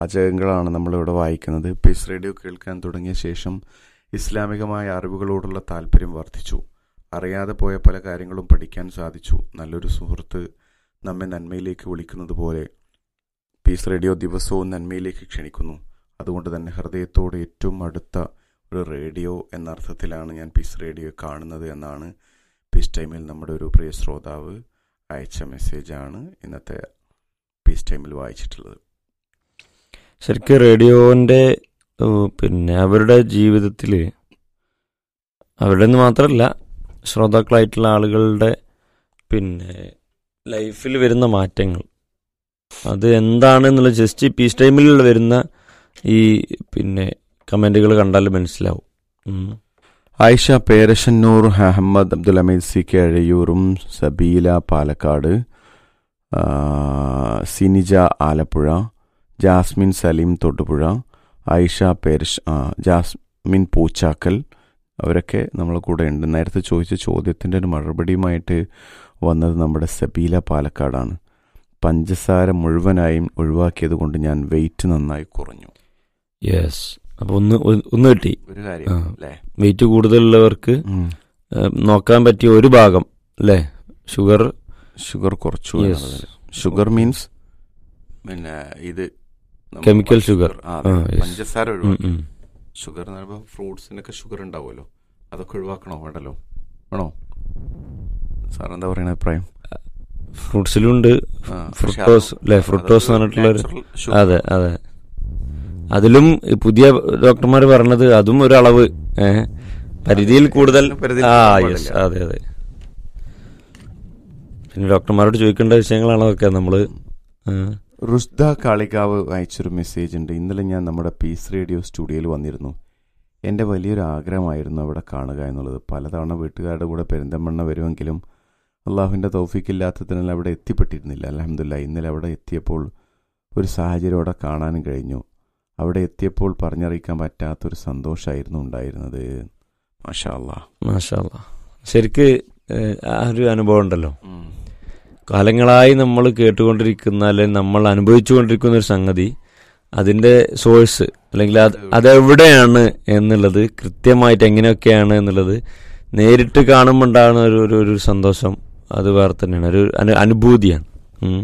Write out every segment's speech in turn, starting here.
വാചകങ്ങളാണ് നമ്മളിവിടെ വായിക്കുന്നത് piece radio കേൾക്കാൻ തുടങ്ങിയ ശേഷം ഇസ്ലാമികമായ അറിവുകളോടുള്ള താല്പര്യം വർദ്ധിച്ചു അറിയാതെ പോയ പല കാര്യങ്ങളും പഠിക്കാൻ സാധിച്ചു നല്ലൊരു സുഹൃത്ത് നമ്മെ നന്മയിലേക്ക് വിളിക്കുന്നത് പോലെ പീസ് റേഡിയോ ദിവസവും നന്മയിലേക്ക് ക്ഷണിക്കുന്നു അതുകൊണ്ട് തന്നെ ഹൃദയത്തോട് ഏറ്റവും അടുത്ത ഒരു റേഡിയോ എന്ന അർത്ഥത്തിലാണ് ഞാൻ പീസ് റേഡിയോ കാണുന്നത് എന്നാണ് പീസ് ടൈമിൽ നമ്മുടെ ഒരു പ്രിയ ശ്രോതാവ് അയച്ച മെസ്സേജാണ് ഇന്നത്തെ പീസ് ടൈമിൽ വായിച്ചിട്ടുള്ളത് ശരിക്കും റേഡിയോൻ്റെ ഏഹ്, പിന്നെ അവരുടെ ജീവിതത്തിൽ അവരുടെ നിന്ന് മാത്രമല്ല ശ്രോതാക്കളായിട്ടുള്ള ആളുകളുടെ പിന്നെ ലൈഫിൽ വരുന്ന മാറ്റങ്ങൾ അത് എന്താണെന്നുള്ള ജസ്റ്റ് പീസ് ടൈമിൽ വരുന്ന ഈ പിന്നെ കമൻറ്റുകൾ കണ്ടാൽ മനസ്സിലാവും ഉം. ആയിഷ പേരശന്നൂർ അഹമ്മദ് അബ്ദുൽ ഹമീദ് സി കെ അഴയൂറും സബീല പാലക്കാട് ആ, സിനിജ ആലപ്പുഴ ജാസ്മിൻ സലീം തൊടുപുഴ ആയിഷ പേരശ് ആ, ജാസ്മിൻ പൂച്ചാക്കൽ അവരൊക്കെ നമ്മളെ കൂടെ ഉണ്ട് നേരത്തെ ചോദിച്ച ചോദ്യത്തിൻ്റെ ഒരു മറുപടിയുമായിട്ട് വന്നത് നമ്മുടെ സബീല പാലക്കാടാണ് പഞ്ചസാര മുഴുവനായും ഒഴിവാക്കിയത് കൊണ്ട് ഞാൻ വെയിറ്റ് നന്നായി കുറഞ്ഞു യെസ് അപ്പോൾ ഒന്ന് ഒന്ന് ഒന്ന് കിട്ടി ഒരു കാര്യം ആ. അല്ലേ വെയിറ്റ് കൂടുതലുള്ളവർക്ക് ഉം. ഏഹ്, നോക്കാൻ പറ്റിയ ഒരു ഭാഗം അല്ലേ ഷുഗർ ഷുഗർ കുറച്ചു Yes. എന്നുള്ളതിൽ. ഷുഗർ മീൻസ് പിന്നെ ഇത് നമ്മൾ Chemical sugar. ആ, അതെ. ആ, yes. പഞ്ചസാര ഉം, ഒഴിവാക്കി ഉം. ഷുഗർ എന്ന് പറയുമ്പോൾ ഫ്രൂട്ട്സിനൊക്കെ ഷുഗർ ഉണ്ടാവുമല്ലോ അതൊക്കെ ഒഴിവാക്കണോ വേണ്ടല്ലോ വേണോ സാർ എന്താ പറയുന്ന അഭിപ്രായം ഫ്രൂട്ട്സിലുണ്ട് ആ, പക്ഷേ ഫ്രുക്ടോസ് അത് അല്ലേ ഫ്രുക്ടോസ് എന്ന് അതൊക്കെ പറഞ്ഞിട്ടുള്ള ഒരു natural sugar. അതെ അതെ അതിലും ഈ പുതിയ ഡോക്ടർമാർ പറഞ്ഞത് അതും ഒരളവ് ഏഹ് പരിധിയിൽ കൂടുതൽ പരിധിയിൽ ആ കൂടുതൽ യെസ് പാടില്ല. അതെ അതെ പിന്നെ ഡോക്ടർമാരോട് ചോദിക്കേണ്ട വിഷയങ്ങളാണ് അതൊക്കെ നമ്മള് ആ, റുസ്ദ കാളികാവ് അയച്ചൊരു മെസ്സേജ് ഉണ്ട് ഇന്നലെ ഞാൻ നമ്മുടെ പീസ് റേഡിയോ സ്റ്റുഡിയോയിൽ വന്നിരുന്നു എൻ്റെ വലിയൊരു ആഗ്രഹമായിരുന്നു അവിടെ കാണുക എന്നുള്ളത് പലതവണ വീട്ടുകാരുടെ കൂടെ പെരിന്തമണ്ണ വരുമെങ്കിലും അള്ളാഹുവിൻ്റെ തൗഫീക്കില്ലാത്തതിനാൽ അവിടെ എത്തിപ്പെട്ടിരുന്നില്ല അലഹമില്ല ഇന്നലെ അവിടെ എത്തിയപ്പോൾ ഒരു സാഹചര്യം അവിടെ കാണാനും കഴിഞ്ഞു അവിടെ എത്തിയപ്പോൾ പറഞ്ഞറിയിക്കാൻ പറ്റാത്തൊരു സന്തോഷമായിരുന്നു ഉണ്ടായിരുന്നത് മാഷാ അല്ലാ മാഷാ അല്ലാ. ശരിക്ക് ഏഹ്, ആ ഒരു അനുഭവം ഉണ്ടല്ലോ കാലങ്ങളായി നമ്മൾ കേട്ടുകൊണ്ടിരിക്കുന്ന അല്ലെങ്കിൽ നമ്മൾ അനുഭവിച്ചുകൊണ്ടിരിക്കുന്ന ഒരു സംഗതി അതിന്റെ സോഴ്സ് അല്ലെങ്കിൽ അത് അതെവിടെയാണ് എന്നുള്ളത് കൃത്യമായിട്ട് എങ്ങനെയൊക്കെയാണ് എന്നുള്ളത് നേരിട്ട് കാണുമ്പോൾ ഉണ്ടാകുന്ന ഒരു ഒരു ഒരു സന്തോഷം അത് വേറെ തന്നെയാണ് ഒരു അനു- അനുഭൂതിയാണ് ഉം.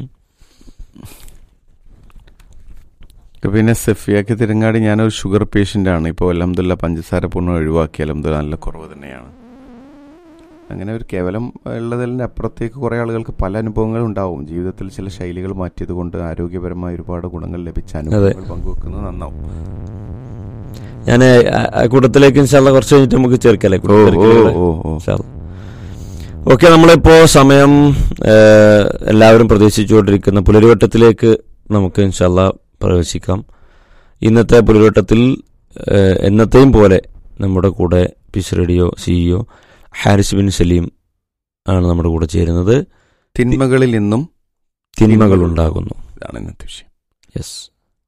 പിന്നെ സഫിയാക്ക് തിരങ്ങാടി ഞാനൊരു ഷുഗർ പേഷ്യൻ്റ് ആണ് ഇപ്പോൾ അലഹമുല്ല പഞ്ചസാര പൂർണ്ണ ഒഴിവാക്കി അലഹമുല്ല നല്ല കുറവ് തന്നെയാണ് അങ്ങനെ ഒരു കേവലം ഉള്ളതിൻ്റെ അപ്പുറത്തേക്ക് കുറേ ആളുകൾക്ക് പല അനുഭവങ്ങളും ഉണ്ടാവും ജീവിതത്തിൽ ചില ശൈലികൾ മാറ്റിയത് കൊണ്ട് ആരോഗ്യപരമായ ഒരുപാട് ഗുണങ്ങൾ ലഭിച്ച അനുഭവങ്ങൾ പങ്കുവെക്കുന്നത് നന്നാവും ഞാൻ ആ- ആ കൂട്ടത്തിലേക്ക് ഇൻഷാല്ല കുറച്ച് കഴിഞ്ഞിട്ട് നമുക്ക് ചേർക്കല്ലേ ഓ ഓ ഓ ഓ ഓക്കെ നമ്മളിപ്പോ സമയം ഏഹ്, എല്ലാവരും പ്രതീക്ഷിച്ചുകൊണ്ടിരിക്കുന്ന പുലരിവട്ടത്തിലേക്ക് നമുക്ക് ഇൻഷാല്ല പ്രവേശിക്കാം ഇന്നത്തെ പുലരിവട്ടത്തിൽ ഏഹ്, എന്നത്തെയും പോലെ നമ്മുടെ കൂടെ peace radio CEO Haris Bin Saleem ആണ് നമ്മുടെ കൂടെ ചേരുന്നത് തിന്മകളിൽ നിന്നും തിന്മകൾ ഉണ്ടാകുന്നു ഇതാണ് ഇന്നത്തെ വിഷയം യെസ്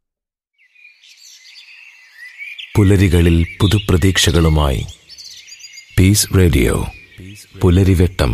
പുലരികളിൽ പുതുപ്രതീക്ഷകളുമായി പീസ് റേഡിയോ പുലരിവെട്ടം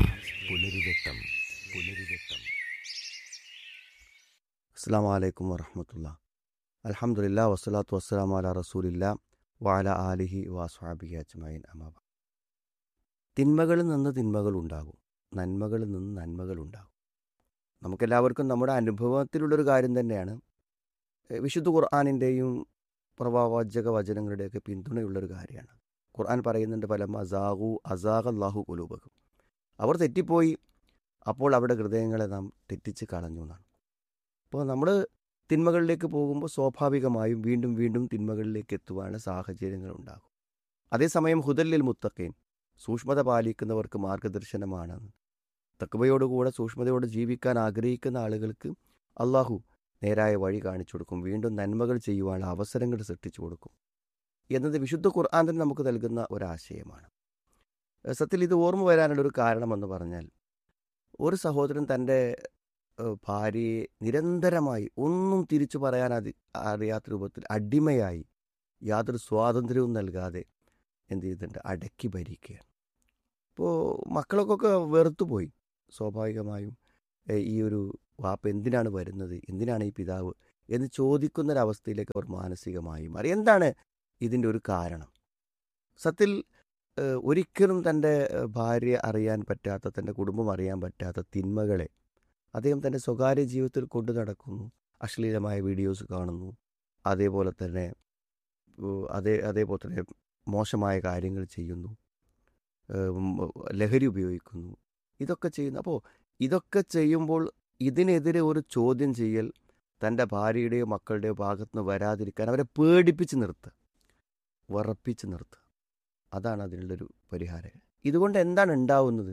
അസ്സാം വലൈക്കും വറഹമത്തുള്ള അലഹമുല്ല വസ്സലാത്തു വസ്സലാം അല റസൂലില്ല വാല ആലിഹി വാസ്വാബിഹി അജ്മൈൻ അമാബ തിന്മകളിൽ നിന്ന് തിന്മകൾ ഉണ്ടാകും നന്മകളിൽ നിന്ന് നന്മകൾ ഉണ്ടാകും നമുക്കെല്ലാവർക്കും നമ്മുടെ അനുഭവത്തിലുള്ളൊരു കാര്യം തന്നെയാണ് എഹ് വിശുദ്ധ ഖുർആാനിൻ്റെയും പ്രവാചക വചനങ്ങളുടെയൊക്കെ പിന്തുണയുള്ളൊരു കാര്യമാണ് ഖുർആൻ പറയുന്നുണ്ട് പല അസാഹു അസാഖ് അള്ളാഹു കുലൂബക്കും അവർ തെറ്റിപ്പോയി അപ്പോൾ അവരുടെ ഹൃദയങ്ങളെ നാം തെറ്റിച്ച് കളഞ്ഞു എന്നാണ് അപ്പോൾ നമ്മൾ തിന്മകളിലേക്ക് പോകുമ്പോൾ സ്വാഭാവികമായും വീണ്ടും വീണ്ടും തിന്മകളിലേക്ക് എത്തുവാനുള്ള സാഹചര്യങ്ങൾ ഉണ്ടാകും അതേസമയം ഹുദല്ലിൽ മുത്തഖീൻ സൂക്ഷ്മത പാലിക്കുന്നവർക്ക് മാർഗദർശനമാണ് തക്കവയോടുകൂടെ സൂക്ഷ്മതയോടെ ജീവിക്കാൻ ആഗ്രഹിക്കുന്ന ആളുകൾക്ക് അള്ളാഹു നേരായ വഴി കാണിച്ചു കൊടുക്കും വീണ്ടും നന്മകൾ ചെയ്യുവാനുള്ള അവസരങ്ങൾ സൃഷ്ടിച്ചു കൊടുക്കും എന്നത് വിശുദ്ധ ഖുർആൻ തന്നെ നമുക്ക് നൽകുന്ന ഒരാശയമാണ് ഏഹ് സത്യത്തിൽ ഇത് ഓർമ്മ വരാനുള്ളൊരു കാരണമെന്ന് പറഞ്ഞാൽ ഒരു സഹോദരൻ തൻ്റെ ഏഹ് ഭാര്യയെ നിരന്തരമായി ഒന്നും തിരിച്ചു പറയാൻ അതി അറിയാത്ത രൂപത്തിൽ അടിമയായി യാതൊരു സ്വാതന്ത്ര്യവും നൽകാതെ എന്ത് ചെയ്തിട്ടുണ്ട് അടക്കി ഭരിക്കുകയാണ് ഇപ്പോൾ മക്കളൊക്കെ വെറുത്തുപോയി സ്വാഭാവികമായും ഏഹ് ഈ ഒരു വാപ്പ എന്തിനാണ് വരുന്നത് എന്തിനാണ് ഈ പിതാവ് എന്ന് ചോദിക്കുന്നൊരവസ്ഥയിലേക്ക് അവർ മാനസികമായി മാറി എന്താണ് ഇതിൻ്റെ ഒരു കാരണം സത്യത്തിൽ ഏഹ്, ഒരിക്കലും തൻ്റെ ഏഹ്, ഭാര്യ അറിയാൻ പറ്റാത്ത തൻ്റെ കുടുംബം അറിയാൻ പറ്റാത്ത തിന്മകളെ അദ്ദേഹം തൻ്റെ സ്വകാര്യ ജീവിതത്തിൽ കൊണ്ടു നടക്കുന്നു അശ്ലീലമായ വീഡിയോസ് കാണുന്നു അതേപോലെ തന്നെ ഏഹ്, അതേ അതേപോലെ തന്നെ മോശമായ കാര്യങ്ങൾ ചെയ്യുന്നു ഏഹ്, ഉം, ലഹരി ഉപയോഗിക്കുന്നു ഇതൊക്കെ ചെയ്യുന്നു അപ്പോൾ ഇതൊക്കെ ചെയ്യുമ്പോൾ ഇതിനെതിരെ ഒരു ചോദ്യം ചെയ്യൽ തൻ്റെ ഭാര്യയുടെയോ മക്കളുടെയോ ഭാഗത്തുനിന്ന് വരാതിരിക്കാൻ അവരെ പേടിപ്പിച്ച് നിർത്തുക വിറപ്പിച്ച് നിർത്തുക അതാണ് അതിനുള്ളൊരു പരിഹാരം ഇതുകൊണ്ട് എന്താണ് ഉണ്ടാവുന്നത്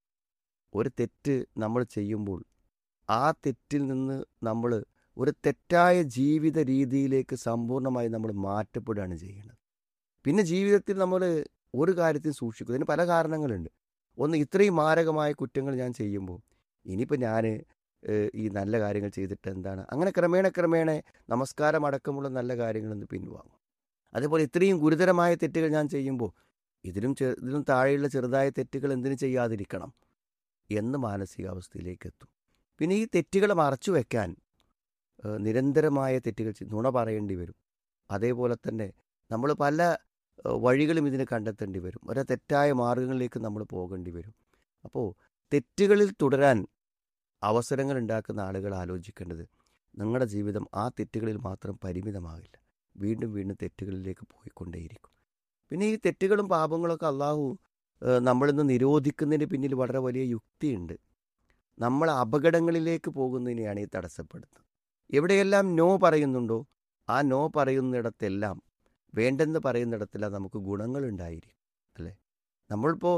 ഒരു തെറ്റ് നമ്മൾ ചെയ്യുമ്പോൾ ആ തെറ്റിൽ നിന്ന് നമ്മൾ ഒരു തെറ്റായ ജീവിത രീതിയിലേക്ക് സമ്പൂർണ്ണമായി നമ്മൾ മാറ്റപ്പെടുകയാണ് ചെയ്യുന്നത് പിന്നെ ജീവിതത്തിൽ നമ്മൾ ഒരു കാര്യത്തിൽ സൂക്ഷിക്കും ഇതിന് പല കാരണങ്ങളുണ്ട് ഒന്ന് ഇത്രയും മാരകമായ കുറ്റങ്ങൾ ഞാൻ ചെയ്യുമ്പോൾ ഇനിയിപ്പോൾ ഞാൻ ഈ നല്ല കാര്യങ്ങൾ ചെയ്തിട്ട് എന്താണ് അങ്ങനെ ക്രമേണ ക്രമേണ നമസ്കാരം അടക്കമുള്ള നല്ല കാര്യങ്ങളിൽ നിന്ന് പിൻവാങ്ങും അതേപോലെ ഇത്രയും ഗുരുതരമായ തെറ്റുകൾ ഞാൻ ചെയ്യുമ്പോൾ ഇതിലും ചെ ഇതിലും താഴെയുള്ള ചെറുതായ തെറ്റുകൾ എന്തിനു ചെയ്യാതിരിക്കണം എന്ന് മാനസികാവസ്ഥയിലേക്ക് എത്തും പിന്നെ ഈ തെറ്റുകൾ മറച്ചു വെക്കാൻ ഏഹ്, നിരന്തരമായ തെറ്റുകൾ ചെയ്ത് നുണ പറയേണ്ടി വരും അതേപോലെ തന്നെ നമ്മൾ പല ഏഹ്, വഴികളും ഇതിന് കണ്ടെത്തേണ്ടി വരും ഓരോ തെറ്റായ മാർഗങ്ങളിലേക്ക് നമ്മൾ പോകേണ്ടി വരും അപ്പോൾ തെറ്റുകളിൽ തുടരാൻ അവസരങ്ങൾ ഉണ്ടാക്കുന്ന ആളുകൾ ആലോചിക്കേണ്ടത് നിങ്ങളുടെ ജീവിതം ആ തെറ്റുകളിൽ മാത്രം പരിമിതമാകില്ല വീണ്ടും വീണ്ടും തെറ്റുകളിലേക്ക് പോയിക്കൊണ്ടേയിരിക്കും പിന്നെ ഈ തെറ്റുകളും പാപങ്ങളൊക്കെ അള്ളാഹു ഏഹ്, നമ്മളിൽ നിന്ന് നിരോധിക്കുന്നതിന് പിന്നിൽ വളരെ വലിയ യുക്തിയുണ്ട് നമ്മൾ അപകടങ്ങളിലേക്ക് പോകുന്നതിനെയാണ് ഈ തടസ്സപ്പെടുത്തുന്നത് എവിടെയെല്ലാം നോ പറയുന്നുണ്ടോ ആ നോ പറയുന്നിടത്തെല്ലാം വേണ്ടെന്ന് പറയുന്നിടത്തെല്ലാം നമുക്ക് ഗുണങ്ങളുണ്ടായിരിക്കും അല്ലേ നമ്മളിപ്പോൾ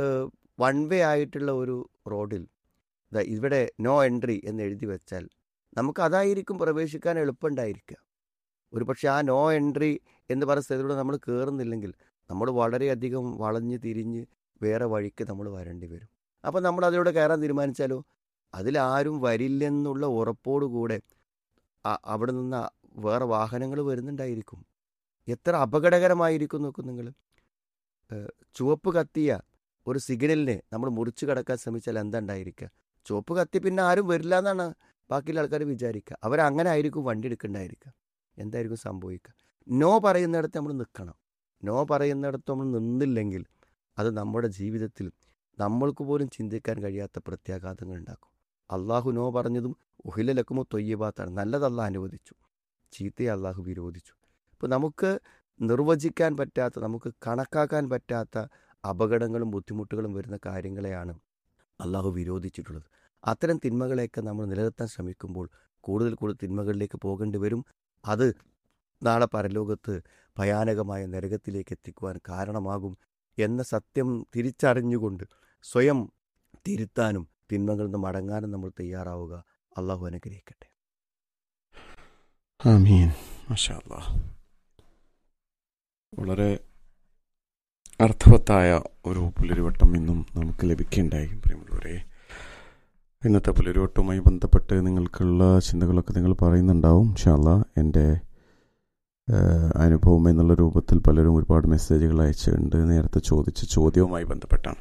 വൺ വേ ആയിട്ടുള്ള ഒരു റോഡിൽ ദാ ഇവിടെ നോ എൻട്രി എന്ന് എഴുതി വെച്ചാൽ നമുക്ക് അതായിരിക്കും പ്രവേശിക്കാൻ എളുപ്പമുണ്ടായിരിക്കുക ഒരു പക്ഷേ ആ നോ എൻട്രി എന്ന് പറയുന്ന സ്ഥലത്തൂടെ നമ്മൾ കയറുന്നില്ലെങ്കിൽ നമ്മൾ വളരെയധികം വളഞ്ഞ് തിരിഞ്ഞ് വേറെ വഴിക്ക് നമ്മൾ വരേണ്ടി വരും അപ്പോൾ നമ്മൾ അതിലൂടെ കയറാൻ തീരുമാനിച്ചാലോ അതിലാരും വരില്ലെന്നുള്ള ഉറപ്പോടുകൂടെ അ- അവിടെ നിന്ന് വേറെ വാഹനങ്ങൾ വരുന്നുണ്ടായിരിക്കും എത്ര അപകടകരമായിരിക്കും നോക്കും നിങ്ങൾ ചുവപ്പ് കത്തിയ ഒരു സിഗ്നലിനെ നമ്മൾ മുറിച്ചു കടക്കാൻ ശ്രമിച്ചാൽ എന്താ ഉണ്ടായിരിക്കുക ചുവപ്പ് കത്തി പിന്നെ ആരും വരില്ല എന്നാണ് ബാക്കിയുള്ള ആൾക്കാർ വിചാരിക്കുക അവരങ്ങനെ ആയിരിക്കും വണ്ടി എടുക്കണ്ടായിരിക്കുക എന്തായിരിക്കും സംഭവിക്കുക നോ പറയുന്നിടത്ത് നമ്മൾ നിൽക്കണം നോ പറയുന്നിടത്ത് നമ്മൾ നിന്നില്ലെങ്കിൽ അത് നമ്മുടെ ജീവിതത്തിൽ നമ്മൾക്ക് പോലും ചിന്തിക്കാൻ കഴിയാത്ത പ്രത്യാഘാതങ്ങൾ ഉണ്ടാക്കും അള്ളാഹു നോ പറഞ്ഞതും ഉഹിലലക്കുമോ തൊയ്യബാത്താണ് നല്ലതല്ല അനുവദിച്ചു ചീത്തയെ അള്ളാഹു വിരോധിച്ചു ഇപ്പോൾ നമുക്ക് നിർവചിക്കാൻ പറ്റാത്ത നമുക്ക് കണക്കാക്കാൻ പറ്റാത്ത അപകടങ്ങളും ബുദ്ധിമുട്ടുകളും വരുന്ന കാര്യങ്ങളെയാണ് അള്ളാഹു വിരോധിച്ചിട്ടുള്ളത് അത്തരം തിന്മകളെയൊക്കെ നമ്മൾ നിലനിർത്താൻ ശ്രമിക്കുമ്പോൾ കൂടുതൽ കൂടുതൽ തിന്മകളിലേക്ക് പോകേണ്ടി വരും അത് നാളെ പരലോകത്ത് ഭയാനകമായ നരകത്തിലേക്ക് എത്തിക്കുവാൻ കാരണമാകും എന്ന സത്യം തിരിച്ചറിഞ്ഞുകൊണ്ട് സ്വയം തിരുത്താനും തിന്മകളിൽ നിന്ന് മടങ്ങാനും നമ്മൾ തയ്യാറാവുക അള്ളാഹു അനുഗ്രഹിക്കട്ടെ ആമീൻ മാഷാ അല്ലാ. വളരെ അർത്ഥവത്തായ ഒരു പുലരിവട്ടം ഇന്നും നമുക്ക് ലഭിക്കുകയുണ്ടായി പ്രിയമുള്ളവരെ ഇന്നത്തെ പുലരിവട്ടവുമായി ബന്ധപ്പെട്ട് നിങ്ങൾക്കുള്ള ചിന്തകളൊക്കെ നിങ്ങൾ പറയുന്നുണ്ടാവും ഇൻഷാല്ല എൻ്റെ ഏഹ്, അനുഭവം എന്നുള്ള രൂപത്തിൽ പലരും ഒരുപാട് മെസ്സേജുകൾ അയച്ചിട്ടുണ്ട് നേരത്തെ ചോദിച്ച ചോദ്യവുമായി ബന്ധപ്പെട്ടാണ്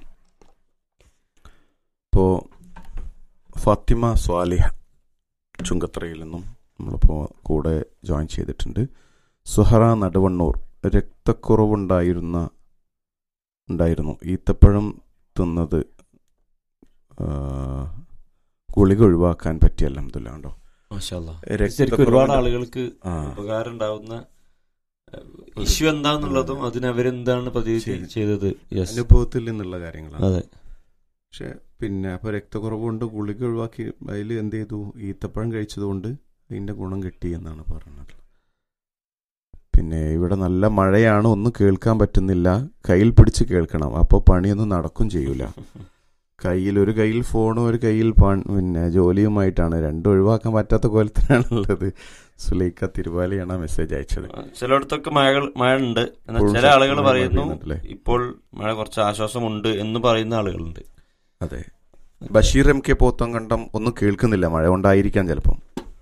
ഇപ്പോൾ ഫാത്തിമ സ്വാലിഹ ചുങ്കത്തറയിൽ നിന്നും നമ്മളിപ്പോൾ കൂടെ ജോയിൻ ചെയ്തിട്ടുണ്ട് സുഹറ നടുവണ്ണൂർ രക്തക്കുറവുണ്ടായിരുന്ന ഉണ്ടായിരുന്നു ഈത്തപ്പഴം തിന്നത് ആ, ഗുളിക ഒഴിവാക്കാൻ പറ്റിയ അലഹമില്ല ഉണ്ടോ മാഷാല്ലാ. ശരിക്കും ഒരുപാട് ആളുകൾക്ക് ആ, ഉപകാരം ഉണ്ടാവുന്ന ഇഷ്യൂ എന്താന്നുള്ളതും അതിന് അവരെന്താണ് പ്രതിവിധി ചെയ്ത്. ചെയ്തത് യെസ് അനുഭവത്തിൽ നിന്നുള്ള കാര്യങ്ങളാണ് അതെ പക്ഷെ പിന്നെ അപ്പോൾ രക്തക്കുറവ് കൊണ്ട് ഗുളിക ഒഴിവാക്കി അതിൽ എന്ത് ചെയ്തു ഈത്തപ്പഴം കഴിച്ചതുകൊണ്ട് അതിൻ്റെ ഗുണം കിട്ടി എന്നാണ് പറയുന്നത് പിന്നെ ഇവിടെ നല്ല മഴയാണ് ഒന്നും കേൾക്കാൻ പറ്റുന്നില്ല കയ്യിൽ പിടിച്ച് കേൾക്കണം അപ്പോൾ പണിയൊന്നും നടക്കും ചെയ്യൂല കയ്യിൽ ഒരു കയ്യിൽ ഫോണും ഒരു കയ്യിൽ പൺ- പിന്നെ ജോലിയുമായിട്ടാണ് രണ്ടും ഒഴിവാക്കാൻ പറ്റാത്ത കോലത്തിലാണുള്ളത് സുലൈക്ക തിരുവാലിയാണ് ആ മെസ്സേജ് അയച്ചത് ചിലയിടത്തൊക്കെ മഴകൾ മഴ ഉണ്ട് എന്നാൽ ഇപ്പോഴും ചില ആളുകൾ ശക്തമായ മഴ പറയുന്നു പെയ്യുന്നുണ്ടല്ലേ? ഇപ്പോൾ മഴ കുറച്ച് ആശ്വാസമുണ്ട് എന്ന് പറയുന്ന ആളുകളുണ്ട് അതെ ബഷീർ എം കെ പോത്തം കണ്ടം ഒന്നും കേൾക്കുന്നില്ല മഴ കൊണ്ടായിരിക്കാം ചിലപ്പം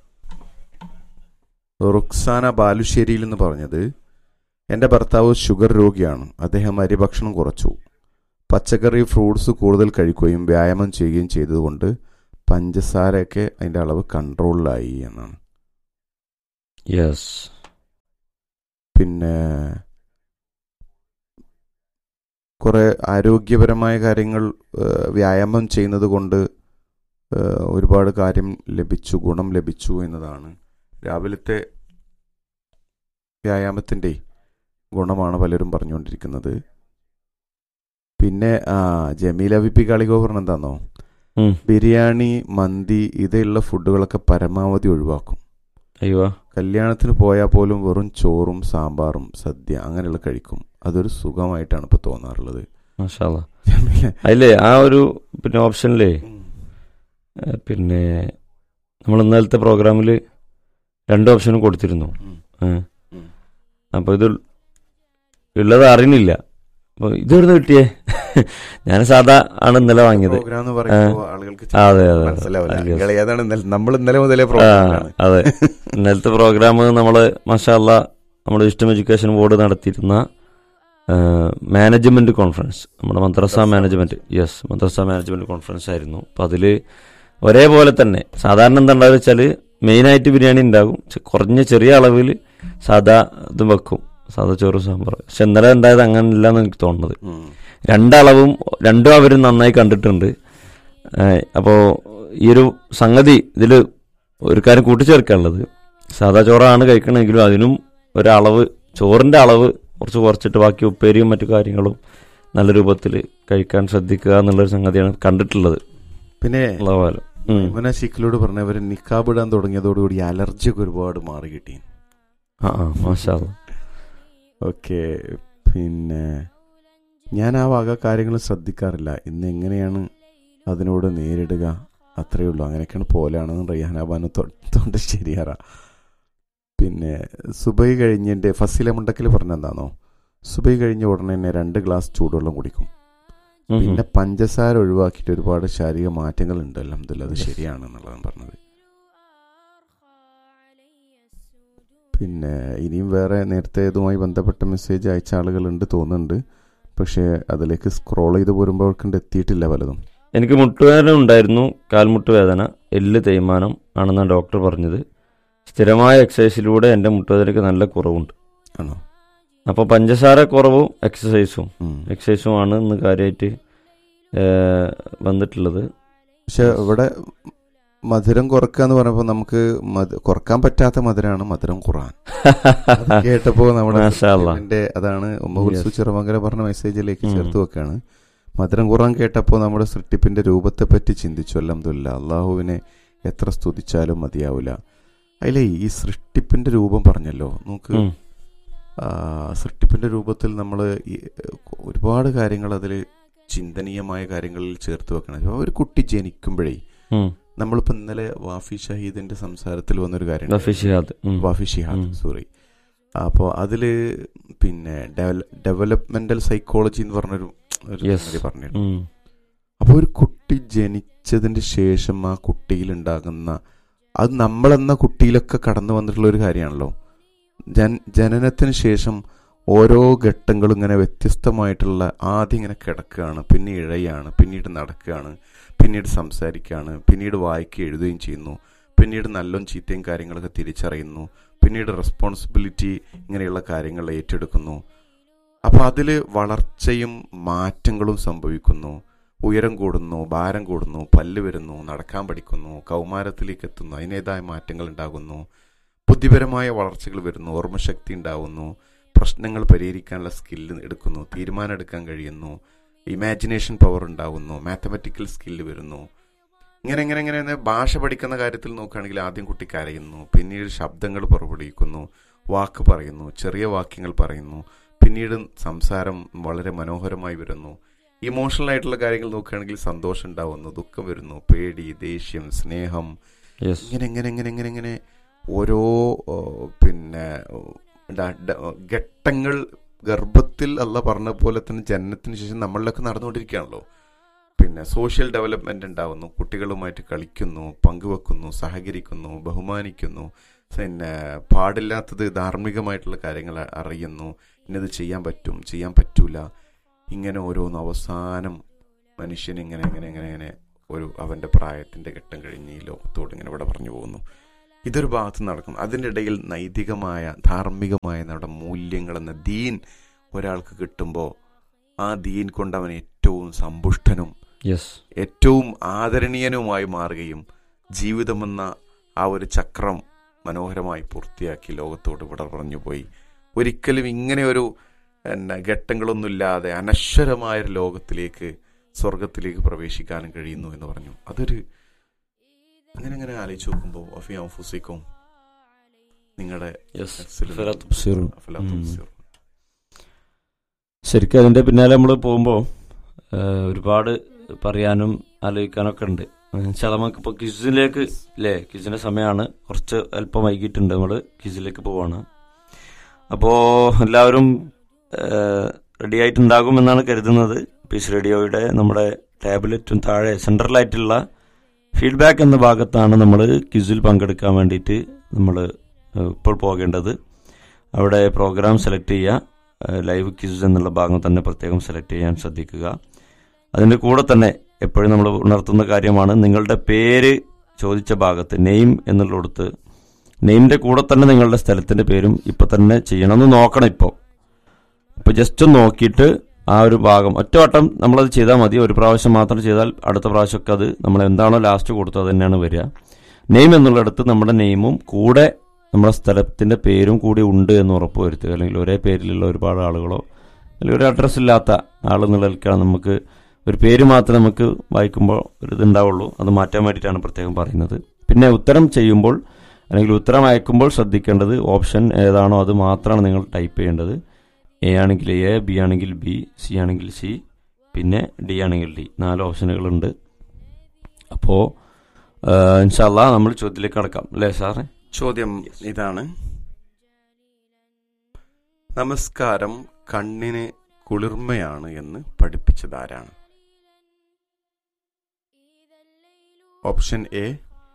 റുക്സാന ബാലുശ്ശേരിയിൽ എന്ന് പറഞ്ഞത് എൻ്റെ ഭർത്താവ് ഷുഗർ രോഗിയാണ് അദ്ദേഹം അരിഭക്ഷണം കുറച്ചു പച്ചക്കറി ഫ്രൂട്ട്സ് കൂടുതൽ കഴിക്കുകയും വ്യായാമം ചെയ്യുകയും ചെയ്തതുകൊണ്ട് പഞ്ചസാരയൊക്കെ അതിൻ്റെ അളവ് കൺട്രോളിലായി എന്നാണ് യെസ് പിന്നെ കുറെ ആരോഗ്യപരമായ കാര്യങ്ങൾ ഏഹ്, വ്യായാമം ചെയ്യുന്നത് കൊണ്ട് ഏഹ്, ഒരുപാട് കാര്യം ലഭിച്ചു ഗുണം ലഭിച്ചു എന്നതാണ് രാവിലത്തെ വ്യായാമത്തിൻ്റെ ഗുണമാണ് പലരും പറഞ്ഞുകൊണ്ടിരിക്കുന്നത് പിന്നെ ആ ജമീല വി പി കാളികോ പറഞ്ഞ എന്താണോ ഉം. ബിരിയാണി മന്തി ഇതുള്ള ഫുഡുകളൊക്കെ പരമാവധി ഒഴിവാക്കും അയ്യോ കല്യാണത്തിന് പോയാൽ പോലും വെറും ചോറും സാമ്പാറും സദ്യ അങ്ങനെയുള്ള കഴിക്കും അതൊരു സുഖമായിട്ടാണ് ഇപ്പൊ തോന്നാറുള്ളത് മാഷാല്ല അതിലേ ആ ഒരു പിന്നെ ഓപ്ഷനിലേ ഏഹ്, പിന്നെ നമ്മൾ ഇന്നലത്തെ പ്രോഗ്രാമിൽ രണ്ട് ഓപ്ഷനും കൊടുത്തിരുന്നു ഉം. ഏഹ്. ഉം. അപ്പോൾ ഇത് ഉള്ളത് അറിയുന്നില്ല അപ്പോൾ ഇതെവിടുന്ന് കിട്ടിയേ ഞാൻ സാധാ ആണ് ഇന്നലെ വാങ്ങിയത് പ്രോഗ്രാം എന്ന് പറയുമ്പോൾ ആളുകൾക്ക് ആ, അതെ, അതെ, അതെ. മനസ്സിലാവില്ല Yes. നിങ്ങൾ ഏതാണ് ഇന്നലെ നമ്മൾ ഇന്നലെ മുതലേ ആ, പ്രോഗ്രാമിലാണ് അതെ ഇന്നലത്തെ പ്രോഗ്രാം നമ്മൾ മഷാല്ല നമ്മുടെ ഇഷ്ടം എഡ്യൂക്കേഷൻ ബോർഡ് നടത്തിയിരുന്ന മാനേജ്മെന്റ് കോൺഫറൻസ് നമ്മുടെ മദ്രസ മദ്രസ. മാനേജ്മെന്റ് യെസ് മദ്രസ മാനേജ്മെന്റ് കോൺഫറൻസ് ആയിരുന്നു അപ്പം അതിൽ ഒരേപോലെ തന്നെ സാധാരണ എന്താ ഉണ്ടാവുക വെച്ചാൽ മെയിനായിട്ട് ബിരിയാണി ഉണ്ടാകും ചെ- കുറഞ്ഞ ചെറിയ അളവിൽ സാധാ ഇതും വെക്കും സാധാ ചോറ് സാമ്പാർ പക്ഷെ ഇന്നലെ ഉണ്ടായത് അങ്ങനെ ഇല്ലാന്ന് എനിക്ക് തോന്നുന്നത് ഉം. രണ്ടളവും രണ്ടും അവരും നന്നായി കണ്ടിട്ടുണ്ട് അപ്പോൾ ഈ ഒരു സംഗതി ഇതിൽ ഒരു കാര്യം കൂട്ടിച്ചേർക്കാനുള്ളത് സാധാ ചോറാണ് കഴിക്കണമെങ്കിലും അതിനും ഒരളവ് ചോറിന്റെ അളവ് കുറച്ച് കുറച്ചിട്ട് ബാക്കി ഉപ്പേരിയും മറ്റു കാര്യങ്ങളും നല്ല രൂപത്തിൽ കഴിക്കാൻ ശ്രദ്ധിക്കുക എന്നുള്ളൊരു സംഗതിയാണ് കണ്ടിട്ടുള്ളത് പിന്നെ ഉള്ള പോലെ ഉം. ഇവനെ ഷിക്കിലോട് പറഞ്ഞവര് നിക്കാബ് ഇടാൻ തുടങ്ങിയതോടുകൂടി അലർജി ഒക്കെ ഒരുപാട് മാറി കിട്ടി ആ ആ മാഷാ അല്ലാ. ഓക്കെ പിന്നെ ഞാൻ ആ വക കാര്യങ്ങൾ ശ്രദ്ധിക്കാറില്ല ഇന്ന് എങ്ങനെയാണ് അതിനോട് നേരിടുക അത്രയേ ഉള്ളൂ അങ്ങനെയൊക്കെയാണ് പോലാണെന്ന് റയ്യാനാബാന് തൊണ്ട് ശരിയാറ പിന്നെ സുബൈ കഴിഞ്ഞിൻ്റെ ഫസില മുണ്ടക്കൽ പറഞ്ഞെന്താണോ സുബൈ കഴിഞ്ഞ ഉടനെ തന്നെ രണ്ട് ഗ്ലാസ് ചൂടുവെള്ളം കുടിക്കും ഉം, ഉം. പിന്നെ പഞ്ചസാര ഒഴിവാക്കിയിട്ട് ഒരുപാട് ശാരീരിക മാറ്റങ്ങൾ ഉണ്ട് അലഹമില്ല അത് Yes. ശരിയാണ് എന്നുള്ളതാണ് പറഞ്ഞത് പിന്നെ ഇനിയും വേറെ നേരത്തെ ഇതുമായി ബന്ധപ്പെട്ട മെസ്സേജ് അയച്ച ആളുകളുണ്ട് തോന്നുന്നുണ്ട് പക്ഷേ അതിലേക്ക് സ്ക്രോൾ ചെയ്ത് പോരുമ്പോഴേക്കൊണ്ട് എത്തിയിട്ടില്ല പലതും എനിക്ക് മുട്ടുവേദന ഉണ്ടായിരുന്നു കാൽമുട്ട് വേദന എല്ല് തേയ്മാനം ആണെന്നാണ് ഡോക്ടർ പറഞ്ഞത് സ്ഥിരമായ എക്സസൈസിലൂടെ എൻ്റെ മുട്ടുവേദനയ്ക്ക് നല്ല കുറവുണ്ട് ആണോ അപ്പോൾ പഞ്ചസാര കുറവും എക്സസൈസും ഉം. എക്സസൈസും ആണ് ഇന്ന് കാര്യമായിട്ട് വന്നിട്ടുള്ളത് പക്ഷെ ഇവിടെ മധുരം കുറക്കുക എന്ന് പറഞ്ഞപ്പോൾ നമുക്ക് മധു- കുറക്കാൻ പറ്റാത്ത മധുരമാണ് മധുരം ഖുറാൻ അത് കേട്ടപ്പോ നമ്മുടെ മാഷാ അല്ലാ. ഇതിന്റെ അതാണ് ഉമ്മകുൽസു Yes. ചെറുമംഗല പറഞ്ഞ മെസ്സേജിലേക്ക് ഉം. ചേർത്ത് വെക്കാണ് മധുരം ഖുറാൻ കേട്ടപ്പോൾ നമ്മുടെ സൃഷ്ടിപ്പിന്റെ രൂപത്തെ പറ്റി ചിന്തിച്ചു അല്ലംതുല്ല അള്ളാഹുവിനെ എത്ര സ്തുതിച്ചാലും മതിയാവില്ല അതിലെ ഈ സൃഷ്ടിപ്പിന്റെ രൂപം പറഞ്ഞല്ലോ നമുക്ക് ഉം. ആ, സൃഷ്ടിപ്പിന്റെ രൂപത്തിൽ നമ്മൾ ഒരുപാട് കാര്യങ്ങൾ അതിൽ ചിന്തനീയമായ കാര്യങ്ങളിൽ ചേർത്ത് വെക്കണം ഇപ്പൊ ഒരു കുട്ടി ജനിക്കുമ്പോഴേ ഉം. നമ്മളിപ്പോ ഇന്നലെ വാഫി ഷഹീദിന്റെ സംസാരത്തിൽ വന്നൊരു കാര്യം റഫി ഷിഹാദ് ഉം. വാഫി ഷിഹാദ് ഉം. സോറി അപ്പോൾ അതില് പിന്നെ ഡെവലപ്മെന്റൽ സൈക്കോളജി എന്ന് പറഞ്ഞൊരു ഒരു Yes. സംഗതി പറഞ്ഞിരുന്നു ഉം. അപ്പോൾ ഒരു കുട്ടി ജനിച്ചതിന് ശേഷം ആ കുട്ടിയിൽ ഉണ്ടാകുന്ന അത് നമ്മളെന്ന കുട്ടിയിലൊക്കെ കടന്നു വന്നിട്ടുള്ള ഒരു കാര്യമാണല്ലോ ജൻ ജനനത്തിന് ശേഷം ഓരോ ഘട്ടങ്ങളും ഇങ്ങനെ വ്യത്യസ്തമായിട്ടുള്ള ആദ്യം ഇങ്ങനെ കിടക്കുകയാണ് പിന്നെ ഇഴയാണ് പിന്നീട് നടക്കുകയാണ് പിന്നീട് സംസാരിക്കുകയാണ് പിന്നീട് വായിക്കുകയും എഴുതുകയും ചെയ്യുന്നു പിന്നീട് നല്ലും ചീത്തയും കാര്യങ്ങളൊക്കെ തിരിച്ചറിയുന്നു പിന്നീട് റെസ്പോൺസിബിലിറ്റി ഇങ്ങനെയുള്ള കാര്യങ്ങൾ ഏറ്റെടുക്കുന്നു അപ്പോൾ അതിൽ വളർച്ചയും മാറ്റങ്ങളും സംഭവിക്കുന്നു ഉയരം കൂടുന്നു ഭാരം കൂടുന്നു പല്ല് വരുന്നു നടക്കാൻ പഠിക്കുന്നു കൗമാരത്തിലേക്ക് എത്തുന്നു അതിനേതായ മാറ്റങ്ങൾ ഉണ്ടാകുന്നു ബുദ്ധിപരമായ വളർച്ചകൾ വരുന്നു ഓർമ്മശക്തി ഉണ്ടാവുന്നു പ്രശ്നങ്ങൾ പരിഹരിക്കാനുള്ള സ്കില്ല് എടുക്കുന്നു തീരുമാനം എടുക്കാൻ കഴിയുന്നു ഇമാജിനേഷൻ പവർ ഉണ്ടാവുന്നു മാത്തമാറ്റിക്കൽ സ്കില്ല് വരുന്നു ഇങ്ങനെ ഇങ്ങനെ ഇങ്ങനെ ഇങ്ങനെ ഭാഷ പഠിക്കുന്ന കാര്യത്തിൽ നോക്കുകയാണെങ്കിൽ ആദ്യം കുട്ടി കരയുന്നു പിന്നീട് ശബ്ദങ്ങൾ പുറപ്പെടുവിക്കുന്നു വാക്ക് പറയുന്നു ചെറിയ വാക്യങ്ങൾ പറയുന്നു പിന്നീട് സംസാരം വളരെ മനോഹരമായി വരുന്നു ഇമോഷണൽ ആയിട്ടുള്ള കാര്യങ്ങൾ നോക്കുകയാണെങ്കിൽ സന്തോഷം ഉണ്ടാവുന്നു ദുഃഖം വരുന്നു പേടി ദേഷ്യം സ്നേഹം Yes. ഇങ്ങനെ ഇങ്ങനെ ഇങ്ങനെ ഇങ്ങനെ ഇങ്ങനെ ഓരോ ഓ, പിന്നെ ഓ, ഡ- ഡ- ഘട്ടങ്ങൾ ഗർഭത്തിൽ അല്ല പറഞ്ഞ പോലെ തന്നെ ജനനത്തിന് ശേഷം നമ്മളിലൊക്കെ നടന്നുകൊണ്ടിരിക്കുകയാണല്ലോ പിന്നെ സോഷ്യൽ ഡെവലപ്മെന്റ് ഉണ്ടാവുന്നു കുട്ടികളുമായിട്ട് കളിക്കുന്നു പങ്കുവെക്കുന്നു സഹകരിക്കുന്നു ബഹുമാനിക്കുന്നു പിന്നെ പാടില്ലാത്തത് ധാർമ്മികമായിട്ടുള്ള കാര്യങ്ങൾ അറിയുന്നു ഇന്നത് ചെയ്യാൻ പറ്റും ചെയ്യാൻ പറ്റൂല ഇങ്ങനെ ഓരോന്ന് അവസാനം മനുഷ്യൻ ഇങ്ങനെ ഇങ്ങനെ ഇങ്ങനെ ഇങ്ങനെ ഒരു അവന്റെ പ്രായത്തിന്റെ ഘട്ടം കഴിഞ്ഞ് ഈ ലോകത്തോട് ഇങ്ങനെ ഇവിടെ പറഞ്ഞു പോകുന്നു ഇതൊരു ഭാഗത്ത് നടക്കും അതിൻ്റെ ഇടയിൽ നൈതികമായ ധാർമ്മികമായ നമ്മുടെ മൂല്യങ്ങൾ എന്ന ദീൻ ഒരാൾക്ക് കിട്ടുമ്പോൾ ആ ദീൻ കൊണ്ട് അവൻ ഏറ്റവും സമ്പുഷ്ടനും യെസ് ഏറ്റവും ആദരണീയനുമായി മാറുകയും ജീവിതമെന്ന ആ ഒരു ചക്രം മനോഹരമായി പൂർത്തിയാക്കി ലോകത്തോട് വിട പറഞ്ഞു പോയി ഒരിക്കലും ഇങ്ങനെ ഒരു പിന്നെ ഘട്ടങ്ങളൊന്നുമില്ലാതെ അനശ്വരമായ ഒരു ലോകത്തിലേക്ക് സ്വർഗത്തിലേക്ക് പ്രവേശിക്കാനും കഴിയുന്നു എന്ന് പറഞ്ഞു അതൊരു അങ്ങനെ അങ്ങനെ ആലോചിച്ച് നോക്കുമ്പോൾ അഫിയാം ഫുസിക്കും നിങ്ങളുടെ യെസ് മനസ്സിലും ഫിറത്ത് ബുസീറും. അഫലാത്തും ഉം. ബുസീറും. ശരിക്കും അതിന്റെ പിന്നാലെ നമ്മൾ പോകുമ്പോൾ ഒരുപാട് പറയാനും ആലോചിക്കാനൊക്കെ ഉണ്ട് ചില നമുക്ക് ഇപ്പോൾ ക്വിസിലേക്ക് അല്ലേ ക്വിസിന്റെ സമയമാണ് കുറച്ച് അല്പം വൈകിട്ടുണ്ട് നമ്മൾ ക്വിസിലേക്ക് പോവാണ് അപ്പോൾ എല്ലാവരും റെഡി ആയിട്ടുണ്ടാകും എന്നാണ് കരുതുന്നത് പീസ് റേഡിയോയുടെ നമ്മുടെ ടാബ്ലറ്റും താഴെ സെൻട്രലായിട്ടുള്ള ഫീഡ്ബാക്ക് എന്ന ഭാഗത്താണ് നമ്മൾ ക്വിസിൽ പങ്കെടുക്കാൻ വേണ്ടിയിട്ട് നമ്മൾ ഇപ്പോൾ പോകേണ്ടത് അവിടെ പ്രോഗ്രാം സെലക്ട് ചെയ്യുക ലൈവ് ക്വിസ് എന്നുള്ള ഭാഗം തന്നെ പ്രത്യേകം സെലക്ട് ചെയ്യാൻ ശ്രദ്ധിക്കുക അതിൻ്റെ കൂടെ തന്നെ എപ്പോഴും നമ്മൾ ഉണർത്തുന്ന കാര്യമാണ് നിങ്ങളുടെ പേര് ചോദിച്ച ഭാഗത്ത് നെയിം എന്നുള്ളിടത്ത് നെയിമിൻ്റെ കൂടെ തന്നെ നിങ്ങളുടെ സ്ഥലത്തിൻ്റെ പേരും ഇപ്പം തന്നെ ചെയ്യണമെന്ന് നോക്കണം ഇപ്പോൾ ഇപ്പോൾ ജസ്റ്റ് ഒന്ന് നോക്കിയിട്ട് ആ ഒരു ഭാഗം ഒറ്റ വട്ടം നമ്മളത് ചെയ്താൽ മതി ഒരു പ്രാവശ്യം മാത്രം ചെയ്താൽ അടുത്ത പ്രാവശ്യമൊക്കെ അത് നമ്മൾ എന്താണോ ലാസ്റ്റ് കൊടുത്തത് അത് തന്നെയാണ് വരിക നെയിം എന്നുള്ളിടത്ത് നമ്മുടെ നെയിമും കൂടെ നമ്മുടെ സ്ഥലത്തിന്റെ പേരും കൂടി ഉണ്ട് എന്ന് ഉറപ്പ് വരുത്തുക അല്ലെങ്കിൽ ഒരേ പേരിലുള്ള ഒരുപാട് ആളുകളോ അല്ലെങ്കിൽ ഒരു അഡ്രസ്സ് ഇല്ലാത്ത ആൾ നിലനിൽക്കുകയാണ് നമുക്ക് ഒരു പേര് മാത്രമേ നമുക്ക് വായിക്കുമ്പോൾ ഒരു ഇതുണ്ടാവുള്ളൂ അത് മാറ്റാൻ വേണ്ടിയിട്ടാണ് പ്രത്യേകം പറയുന്നത് പിന്നെ ഉത്തരം ചെയ്യുമ്പോൾ അല്ലെങ്കിൽ ഉത്തരം അയക്കുമ്പോൾ ശ്രദ്ധിക്കേണ്ടത് ഓപ്ഷൻ ഏതാണോ അത് മാത്രമാണ് നിങ്ങൾ ടൈപ്പ് ചെയ്യേണ്ടത് എ ആണെങ്കിൽ എ ബി ആണെങ്കിൽ ബി സി ആണെങ്കിൽ സി പിന്നെ ഡി ആണെങ്കിൽ ഡി നാല് ഓപ്ഷനുകളുണ്ട് അപ്പോൾ ഇൻഷാല്ല നമ്മൾ ചോദ്യത്തിലേക്ക് കടക്കാം അല്ലേ സാറേ ചോദ്യം ഇതാണ് നമസ്കാരം കണ്ണിന് കുളിർമയാണ് എന്ന് പഠിപ്പിച്ചതാരാണ് ഓപ്ഷൻ എ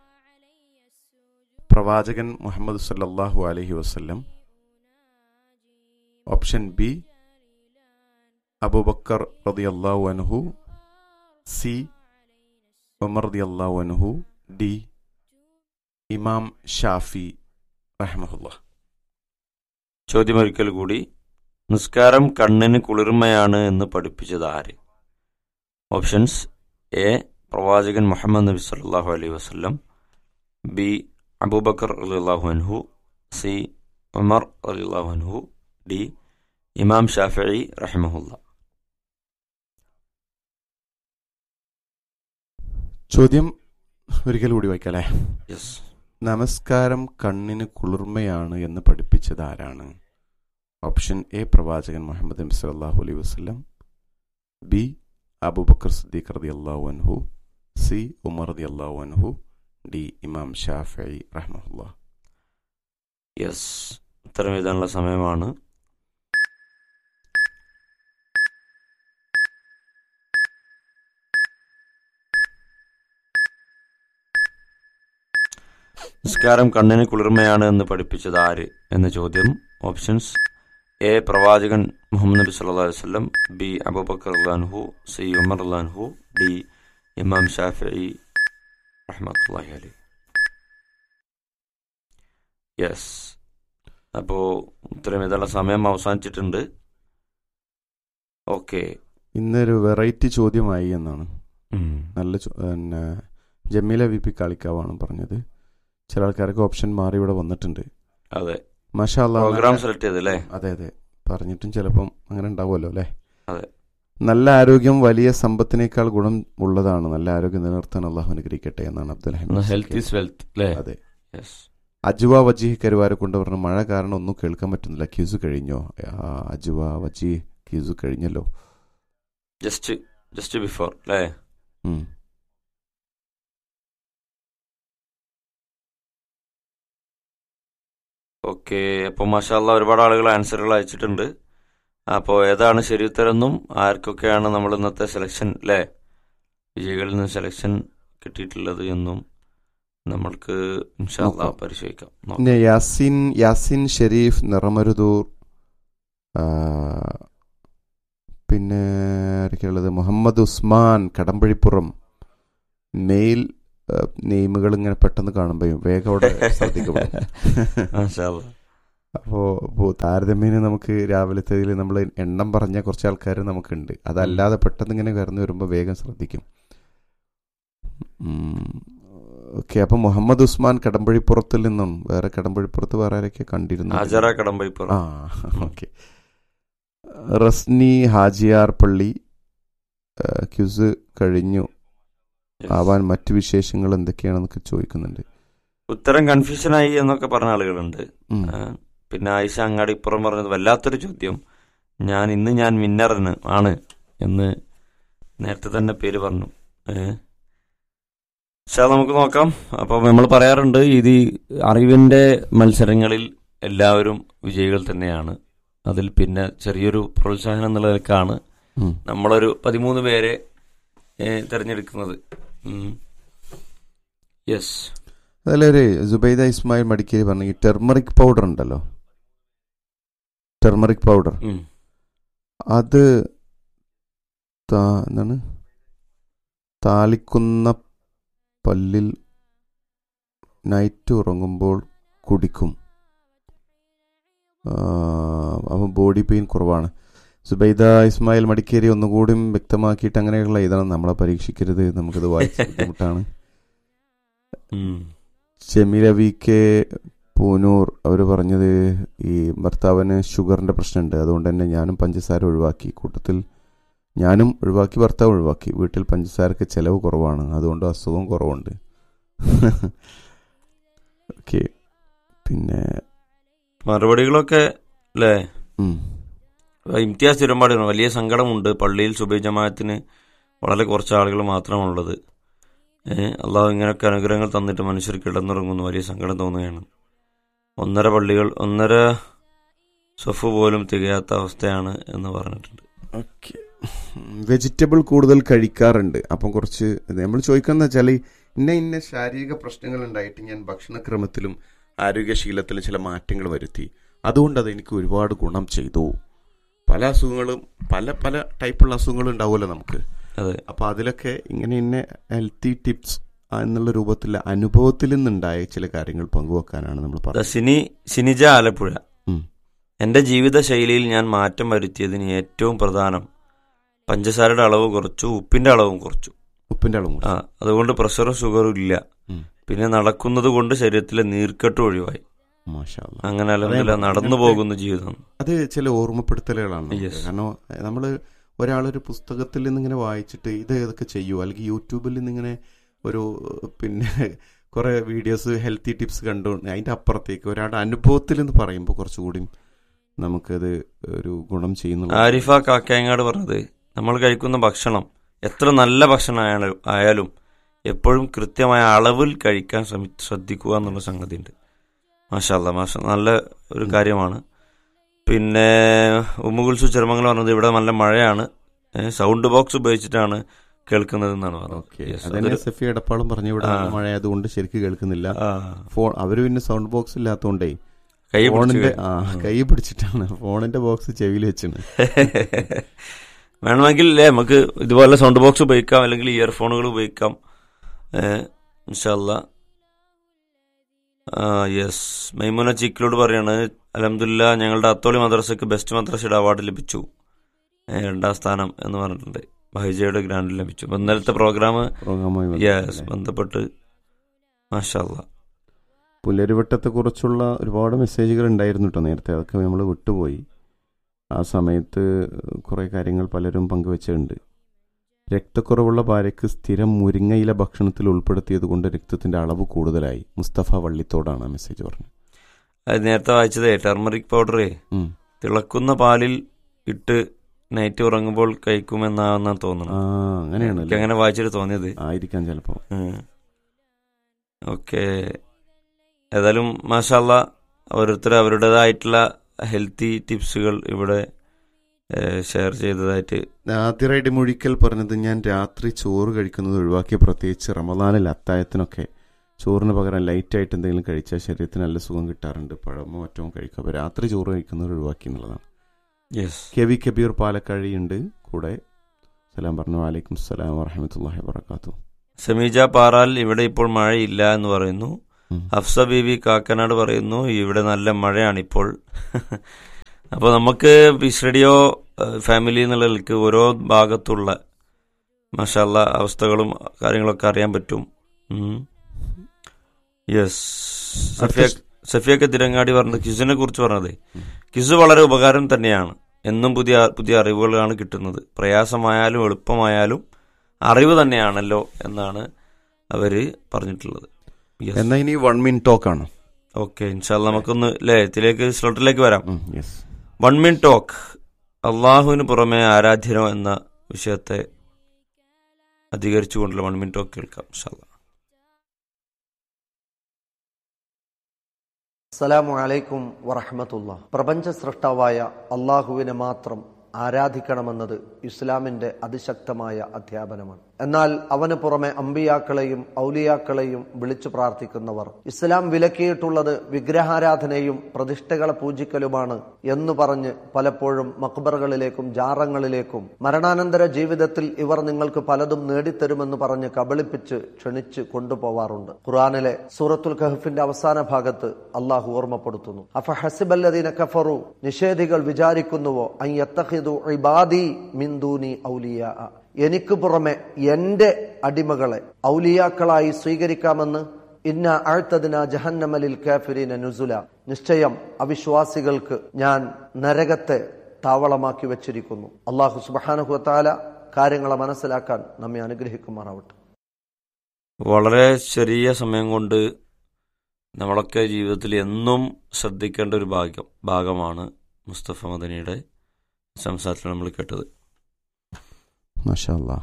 പ്രവാചകൻ മുഹമ്മദ് സല്ലല്ലാഹു അലൈഹി വസല്ലം ഓപ്ഷൻ ബി അബൂബക്കർ റളിയല്ലാഹു അൻഹു സി ഉമർ റളിയല്ലാഹു അൻഹു ഡി ഇമാം ഷാഫി റഹ്മഹുല്ല ചോദ്യം ഒരിക്കൽ കൂടി നിസ്കാരം കണ്ണിന് കുളിർമയാണ് എന്ന് പഠിപ്പിച്ചത് ആര് ഓപ്ഷൻസ് എ പ്രവാചകൻ മുഹമ്മദ് നബി സല്ലല്ലാഹു അലൈഹി വസല്ലം ബി അബൂബക്കർ റളിയല്ലാഹു അൻഹു സി ഉമർ റളിയല്ലാഹു അൻഹു ഡി ഇമാം ഷാഫിഈ റഹിമഹുല്ല ചോദ്യം ഒരിക്കൽ കൂടി വായിക്കാല്ലേ യെസ് നമസ്കാരം കണ്ണിന് കുളിർമയാണ് എന്ന് പഠിപ്പിച്ചത് ആരാണ് ഓപ്ഷൻ എ പ്രവാചകൻ മുഹമ്മദ് നബി സല്ലല്ലാഹു അലൈഹി വസല്ലം ബി അബൂബക്കർ സിദ്ദീഖ് റളിയല്ലാഹു അൻഹു സി ഉമർ റളിയല്ലാഹു അൻഹു ഡി ഇമാം ഷാഫി റഹ്മഹുല്ല യെസ് ഉത്തരം എഴുതാനുള്ള സമയമാണ് നിസ്കാരം കണ്ണിന് കുളിർമയാണ് എന്ന് പഠിപ്പിച്ചത് ആര് എന്ന ചോദ്യം ഓപ്ഷൻസ് എ പ്രവാചകൻ മുഹമ്മദ് നബി സല്ലല്ലാഹു അലൈഹി വസല്ലം ബി അബൂബക്കർ അൻഹു സി ഉമർ അൻഹു ഡി ഇമാം ഷാഫിഈ റഹ്മത്തുള്ളാഹി അലൈഹി യെസ് അപ്പോൾ ഉത്തരം എഴുതാനുള്ള സമയം അവസാനിച്ചിട്ടുണ്ട് ഓക്കെ ഇന്നൊരു വെറൈറ്റി ചോദ്യമായി എന്നാണ് നല്ല ചോ- പിന്നെ ജമീല വി പി കാളിക്കാവാണ് പറഞ്ഞത് ചില ആൾക്കാർക്ക് ഓപ്ഷൻ മാറി ഇവിടെ വന്നിട്ടുണ്ട് അതെ മാഷാ അല്ലാ, പ്രോഗ്രാം നല്ല- സെലക്ട് ചെയ്തല്ലേ അതെ അതെ പറഞ്ഞിട്ടും ചിലപ്പം അങ്ങനെ ഉണ്ടാവുമല്ലോ അല്ലേ അതെ. നല്ല ആരോഗ്യം വലിയ സമ്പത്തിനേക്കാൾ ഗുണം ഉള്ളതാണ് നല്ല ആരോഗ്യം നിലനിർത്താൻ അള്ളാഹു അനുഗ്രഹിക്കട്ടെ എന്നാണ് Abdul health Hameed is wealth അല്ലേ അതെ യെസ് അജുവ വജീഹ് കരുവാരെ കൊണ്ട് പറഞ്ഞു മഴ കാരണം ഒന്നും കേൾക്കാൻ പറ്റുന്നില്ല ക്യൂസ് കഴിഞ്ഞോ ആ, അജുവ വജീഹ് ക്യൂസ് കഴിഞ്ഞല്ലോ ജസ്റ്റ് ജസ്റ്റ് ബിഫോർ അല്ലേ ഉം. ഓക്കെ അപ്പോൾ മാഷാല്ല ഒരുപാട് ആളുകൾ ആൻസറുകൾ അയച്ചിട്ടുണ്ട് അപ്പോൾ ഏതാണ് ശരി ഉത്തരമെന്നും ആർക്കൊക്കെയാണ് നമ്മൾ ഇന്നത്തെ സെലക്ഷൻ അല്ലേ വിജയികളിൽ നിന്ന് സെലക്ഷൻ കിട്ടിയിട്ടുള്ളത് എന്നും നമ്മൾക്ക് ഇൻഷാല്ല നോക്കാം. പരിശോധിക്കാം നോക്കാം. പിന്നെ യാസിൻ യാസിൻ ഷെരീഫ് നിറമരുതൂർ ആ, പിന്നെ ആരൊക്കെയുള്ളത് മുഹമ്മദ് ഉസ്മാൻ കടമ്പഴിപ്പുറം മെയിൽ നെയിമുകൾ ഇങ്ങനെ പെട്ടെന്ന് കാണുമ്പോൾ വേഗം അവിടെ ശ്രദ്ധിക്കപ്പെടും മാഷാ അല്ലാ. അപ്പോൾ ഇപ്പോൾ താരതമ്യേന നമുക്ക് രാവിലത്തേതിൽ നമ്മൾ എണ്ണം പറഞ്ഞ കുറച്ച് ആൾക്കാർ നമുക്കുണ്ട് അതല്ലാതെ പെട്ടെന്ന് ഇങ്ങനെ കയറുന്നു വരുമ്പോൾ വേഗം ശ്രദ്ധിക്കും ഓക്കെ അപ്പം മുഹമ്മദ് ഉസ്മാൻ കടമ്പഴിപ്പുറത്തിൽ നിന്നും വേറെ കടമ്പഴിപ്പുറത്ത് വേറെ ആരൊക്കെ കണ്ടിരുന്നു ഹാജറ കടമ്പഴിപ്പുറം ആ ഓക്കെ റസ്നി ഹാജിയാർ പള്ളി ആ, ക്യുസ് കഴിഞ്ഞു Yes. ആവാൻ മറ്റു വിശേഷങ്ങൾ എന്തൊക്കെയാണെന്നൊക്കെ ചോദിക്കുന്നുണ്ട് ഉത്തരം കൺഫ്യൂഷനായി എന്നൊക്കെ പറഞ്ഞ ആളുകളുണ്ട് ഉം. ആ, പിന്നെ ആയിഷ അങ്ങാടിപ്പുറം പറഞ്ഞത് വല്ലാത്തൊരു ചോദ്യം ഞാൻ ഇന്ന് ഞാൻ വിന്നറിന് ആണ് എന്ന് നേരത്തെ തന്നെ പേര് പറഞ്ഞു ഏഹ് പക്ഷെ അത് നമുക്ക് നോക്കാം അപ്പം നമ്മൾ പറയാറുണ്ട് ഇത് ഈ അറിവിന്റെ മത്സരങ്ങളിൽ എല്ലാവരും വിജയികൾ തന്നെയാണ് അതിൽ പിന്നെ ചെറിയൊരു പ്രോത്സാഹനം എന്നുള്ള നിലക്കാണ് ഉം. നമ്മളൊരു പതിമൂന്ന് പേരെ ഏഹ്, തിരഞ്ഞെടുക്കുന്നത് യെസ് അതിലൊരു സുബൈദ ഇസ്മായിൽ മടിക്കേരി പറഞ്ഞു ഈ ടെർമറിക് പൗഡർ ഉണ്ടല്ലോ ടെർമറിക് പൗഡർ അത് താ- എന്താണ് താളിക്കുന്ന പല്ലിൽ നൈറ്റ് ഉറങ്ങുമ്പോൾ കുടിക്കും അപ്പം ബോഡി പെയിൻ കുറവാണ് സുബൈദ ഇസ്മായിൽ മടിക്കേരി ഒന്നുകൂടി വ്യക്തമാക്കിയിട്ട് അങ്ങനെയുള്ള ഇതാണ് നമ്മളെ പരീക്ഷിക്കരുത് നമുക്കിത് വായിച്ച് ബുദ്ധിമുട്ടാണ് ജമീല വി കെ പൂനൂർ അവർ പറഞ്ഞത് ഈ ഭർത്താവിന് ഷുഗറിന്റെ പ്രശ്നമുണ്ട് അതുകൊണ്ട് തന്നെ ഞാനും പഞ്ചസാര ഒഴിവാക്കി കൂട്ടത്തിൽ ഞാനും ഒഴിവാക്കി ഭർത്താവ് ഒഴിവാക്കി വീട്ടിൽ പഞ്ചസാരക്ക് ചെലവ് കുറവാണ് അതുകൊണ്ട് അസുഖം കുറവുണ്ട് ഓക്കെ പിന്നെ മറുപടികളൊക്കെ അല്ലേ ഉം, ഇംതിയാസ് തിരുമ്പാടി പറഞ്ഞു, വലിയ സങ്കടമുണ്ട് പള്ളിയിൽ സുബൈ ജമാഅത്തിന് വളരെ കുറച്ച് ആളുകൾ മാത്രമാണുള്ളത് ഏഹ് അള്ളാഹു ഇങ്ങനെയൊക്കെ അനുഗ്രഹങ്ങൾ തന്നിട്ട് മനുഷ്യർ കിടന്നുറങ്ങുന്നു വലിയ സങ്കടം തോന്നുകയാണ് ഒന്നര പള്ളികൾ ഒന്നര സൊഫ് പോലും തികയാത്ത അവസ്ഥയാണ് എന്ന് പറഞ്ഞിട്ടുണ്ട് ഓക്കെ വെജിറ്റബിൾ കൂടുതൽ കഴിക്കാറുണ്ട് അപ്പം കുറച്ച് നമ്മൾ ചോദിക്കുന്നത് വെച്ചാൽ ഇന്ന ഇന്ന ശാരീരിക പ്രശ്നങ്ങൾ ഉണ്ടായിട്ട് ഞാൻ ഭക്ഷണക്രമത്തിലും ആരോഗ്യശീലത്തിലും ചില മാറ്റങ്ങൾ വരുത്തി അതുകൊണ്ട് അത് എനിക്ക് ഒരുപാട് ഗുണം ചെയ്തു പല അസുഖങ്ങളും പല പല ടൈപ്പുള്ള അസുഖങ്ങളും ഉണ്ടാവുമല്ലോ നമുക്ക് അതെ അപ്പോൾ അതിലൊക്കെ ഇങ്ങനെ ഇന്ന ഹെൽത്തി ടിപ്സ് എന്നുള്ള രൂപത്തിൽ അനുഭവത്തിൽ നിന്നുണ്ടായ ചില കാര്യങ്ങൾ പങ്കുവെക്കാനാണ് നമ്മൾ ദ പറഞ്ഞത് സിനി സിനിജ ആലപ്പുഴ ഉം. എൻ്റെ ജീവിത ശൈലിയിൽ ഞാൻ മാറ്റം വരുത്തിയതിന് ഏറ്റവും പ്രധാനം പഞ്ചസാരയുടെ അളവ് കുറച്ചു ഉപ്പിന്റെ അളവും കുറച്ചു ഉപ്പിന്റെ അളവ് ആ അതുകൊണ്ട് പ്രഷറും ഷുഗറും ഇല്ല ഉം. പിന്നെ നടക്കുന്നത് കൊണ്ട് ശരീരത്തിലെ നീർക്കെട്ട് ഒഴിവായി മാഷാ അല്ലാ. അങ്ങനെ അലഹമില്ല അതെ, നടന്നു അങ്ങനത്തെ- പോകുന്ന ജീവിതം അത് ചില ഓർമ്മപ്പെടുത്തലുകളാണ് നമുക്ക്. Yes. കാരണം നമ്മൾ ഒരാളൊരു പുസ്തകത്തിൽ നിന്ന് ഇങ്ങനെ വായിച്ചിട്ട് ഇത് ഏതൊക്കെ ചെയ്യൂ അല്ലെങ്കിൽ യൂട്യൂബിൽ നിന്ന് ഇങ്ങനെ ഒരു പിന്നെ കുറെ വീഡിയോസ് ഹെൽത്തി ടിപ്സ് കണ്ടു അതിന്റെ അപ്പുറത്തേക്ക് ഒരാളുടെ അനുഭവത്തിൽ എന്ന് പറയുമ്പോൾ കുറച്ചുകൂടി നമുക്കത് ഒരു ഗുണം ചെയ്യുന്നു ആരിഫ കാക്കയങ്ങാട് പറഞ്ഞത് നമ്മൾ കഴിക്കുന്ന ഭക്ഷണം എത്ര നല്ല ഭക്ഷണം ആയാലും ആയാലും എപ്പോഴും കൃത്യമായ അളവിൽ കഴിക്കാൻ ശ്രമി ശ്രദ്ധിക്കുക എന്നുള്ള സംഗതിയുണ്ട് മാഷാല്ല മാഷ നല്ല ഒരു കാര്യമാണ് പിന്നെ ഉമ്മുകുൽസു ചെറുമംഗലം പറഞ്ഞത് ഇവിടെ നല്ല മഴയാണ് ഏ, സൗണ്ട് ബോക്സ് ഉപയോഗിച്ചിട്ടാണ് കേൾക്കുന്നത് എന്നാണ് പറഞ്ഞത് ഓക്കെ Yes, അതന്നെ അതൊരു- സഫി എടപ്പാളും പറഞ്ഞു ഇവിടെ ആ. നല്ല മഴ ആയതുകൊണ്ട് ശരിക്കും കേൾക്കുന്നില്ല ആ, ഫോൺ അവര് പിന്നെ സൗണ്ട് ബോക്സ് ഇല്ലാത്തതുകൊണ്ടേ കൈ പിടിച്ച് ഫോണിന്റെ ആ ഉം. കൈ പിടിച്ചിട്ടാണ് ഫോണിന്റെ ബോക്സ് ചെവിയിൽ വെച്ചാണ് വേണമെങ്കിൽ അല്ലേ നമുക്ക് ഇതുപോലെ സൗണ്ട് ബോക്സ് ഉപയോഗിക്കാം അല്ലെങ്കിൽ ഇയർഫോണുകൾ ഉപയോഗിക്കാം ഏഹ് ഇൻഷല്ല യെസ് മൈമുന ചിക്കിലോട് പറയാണ് അലഹമില്ല ഞങ്ങളുടെ അത്തോളി മദ്രസയ്ക്ക് ബെസ്റ്റ് മദ്രസയുടെ അവാർഡ് ലഭിച്ചു ഏഹ് രണ്ടാം സ്ഥാനം എന്ന് പറഞ്ഞിട്ടുണ്ട് ബഹജയുടെ ഗ്രാൻഡിൽ ലഭിച്ചു അപ്പൊ ഇന്നലത്തെ പ്രോഗ്രാം പ്രോഗ്രാമായി യെസ് ബന്ധപ്പെട്ട് മാഷല്ല പുലരിവട്ടത്തെ കുറിച്ചുള്ള ഒരുപാട് മെസ്സേജുകൾ ഉണ്ടായിരുന്നു കേട്ടോ നേരത്തെ അതൊക്കെ നമ്മൾ വിട്ടുപോയി ആ സമയത്ത് കുറേ കാര്യങ്ങൾ പലരും പങ്കുവെച്ചിട്ടുണ്ട് രക്തക്കുറവുള്ള ഭാര്യയ്ക്ക് സ്ഥിരം മുരിങ്ങയില ഭക്ഷണത്തിൽ ഉൾപ്പെടുത്തിയത് കൊണ്ട് രക്തത്തിന്റെ അളവ് കൂടുതലായി മുസ്തഫ വള്ളിത്തോടാണ് ആ മെസ്സേജ് പറഞ്ഞത് അത് നേരത്തെ വായിച്ചതേ ടെർമറിക് പൗഡറേ ഉം. തിളക്കുന്ന പാലിൽ ഇട്ട് നൈറ്റ് ഉറങ്ങുമ്പോൾ കഴിക്കുമെന്നാണെന്നാ തോന്നുന്നു ആ അങ്ങനെയാണ് എനിക്ക് അങ്ങനെ വായിച്ചിട്ട് തോന്നിയത് ആയിരിക്കാം ചിലപ്പോ ഓക്കെ ഏതായാലും മാഷാല്ല ഓരോരുത്തർ അവരുടേതായിട്ടുള്ള ഹെൽത്തി ടിപ്സുകൾ ഇവിടെ ഷെയർ ചെയ്തതായിട്ട് ആദ്യമായിട്ട് മുഴിക്കൽ പറഞ്ഞത് ഞാൻ രാത്രി ചോറ് കഴിക്കുന്നത് ഒഴിവാക്കി പ്രത്യേകിച്ച് റമദാനിൽ അത്തായത്തിനൊക്കെ ചോറിന് പകരം ലൈറ്റായിട്ട് എന്തെങ്കിലും കഴിച്ചാൽ ശരീരത്തിന് നല്ല സുഖം കിട്ടാറുണ്ട് പഴമോ മറ്റോ കഴിക്കുക അപ്പോൾ രാത്രി ചോറ് കഴിക്കുന്നത് ഒഴിവാക്കി എന്നുള്ളതാണ് yes K V Kabeer Palakkazhi ഉണ്ട് കൂടെ സലാം പറഞ്ഞു വലൈക്കും സലാം വറഹമത്തല്ലാഹി വർക്കാത്തു സമീജ പാറാൽ ഇവിടെ ഇപ്പോൾ മഴയില്ല എന്ന് പറയുന്നു ഉം. ഹഫ്സ ബീവി കാക്കനാട് പറയുന്നു ഇവിടെ നല്ല മഴയാണ് ഇപ്പോൾ അപ്പോൾ നമുക്ക് പീസ് റേഡിയോ ഏഹ്, ഫാമിലി എന്നുള്ള നിലയ്ക്ക് ഓരോ ഭാഗത്തുള്ള മഷാല്ല അവസ്ഥകളും കാര്യങ്ങളൊക്കെ അറിയാൻ പറ്റും യെസ് സഫിയ സഫിയൊക്കെ തിരങ്ങാടി പറഞ്ഞത് കിസിനെ കുറിച്ച് പറഞ്ഞത് കിസ് വളരെ ഉപകാരം തന്നെയാണ് എന്നും പുതിയ പുതിയ അറിവുകളാണ് കിട്ടുന്നത് പ്രയാസമായാലും എളുപ്പമായാലും അറിവ് തന്നെയാണല്ലോ എന്നാണ് അവര് പറഞ്ഞിട്ടുള്ളത് എന്നാ ഇനി വൺ മിൻ ടോക്ക് ആണ് ഓക്കെ ഇൻഷാല്ല നമുക്കൊന്ന് അല്ലേ ഇതിലേക്ക് സ്ലോട്ടിലേക്ക് വരാം യെസ് വൺ മിൻ ടോക്ക് അള്ളാഹുവിന് പുറമെ ആരാധ്യനോ എന്ന വിഷയത്തെ അധികരിച്ചുകൊണ്ടുള്ള വൺ മിൻ ടോക്ക് കേൾക്കാം ഇൻഷാല്ല അസ്സലാമു അലൈക്കും വറഹമത്തുള്ള പ്രപഞ്ച സൃഷ്ടാവായ അള്ളാഹുവിനെ മാത്രം ആരാധിക്കണമെന്നത് ഇസ്ലാമിന്റെ അതിശക്തമായ അധ്യാപനമാണ് എന്നാൽ അവന് പുറമെ അമ്പിയാക്കളെയും ഔലിയാക്കളെയും വിളിച്ചു പ്രാർത്ഥിക്കുന്നവർ ഇസ്ലാം വിലക്കിയിട്ടുള്ളത് വിഗ്രഹാരാധനയും പ്രതിഷ്ഠകളെ പൂജിക്കലുമാണ് എന്ന് പറഞ്ഞ് പലപ്പോഴും മക്ബറുകളിലേക്കും ജാറങ്ങളിലേക്കും മരണാനന്തര ജീവിതത്തിൽ ഇവർ നിങ്ങൾക്ക് പലതും നേടിത്തരുമെന്ന് പറഞ്ഞ് കബളിപ്പിച്ച് ക്ഷണിച്ച് കൊണ്ടുപോവാറുണ്ട് ഖുറാനിലെ സൂറത്തുൽ കഹഫിന്റെ അവസാന ഭാഗത്ത് അള്ളാഹു ഓർമ്മപ്പെടുത്തുന്നു അഫ ഹസിബല്ലദീന കഫറു നിഷേധികൾ വിചാരിക്കുന്നുവോ അൻ യത്തഖിദു ഇബാദി മിൻ ദൂനി ഔലിയാ എനിക്ക് പുറമെ എന്റെ അടിമകളെ ഔലിയാക്കളായി സ്വീകരിക്കാമെന്ന് ഇന്ന ആഴ്ത്തതിന ജഹന്നമലിൽ കാഫിരീന നുസുല നിശ്ചയം അവിശ്വാസികൾക്ക് ഞാൻ നരകത്തെ താവളമാക്കി വെച്ചിരിക്കുന്നു അള്ളാഹു സുബാനുഹുത്താല കാര്യങ്ങളെ മനസ്സിലാക്കാൻ നമ്മെ അനുഗ്രഹിക്കുമാറാവട്ടെ വളരെ ചെറിയ സമയം കൊണ്ട് നമ്മളൊക്കെ ജീവിതത്തിൽ എന്നും ശ്രദ്ധിക്കേണ്ട ഒരു ഭാഗ്യം ഭാഗമാണ് മുസ്തഫ മദനിയുടെ സംസാരത്തിൽ നമ്മൾ കേട്ടത് മാഷല്ല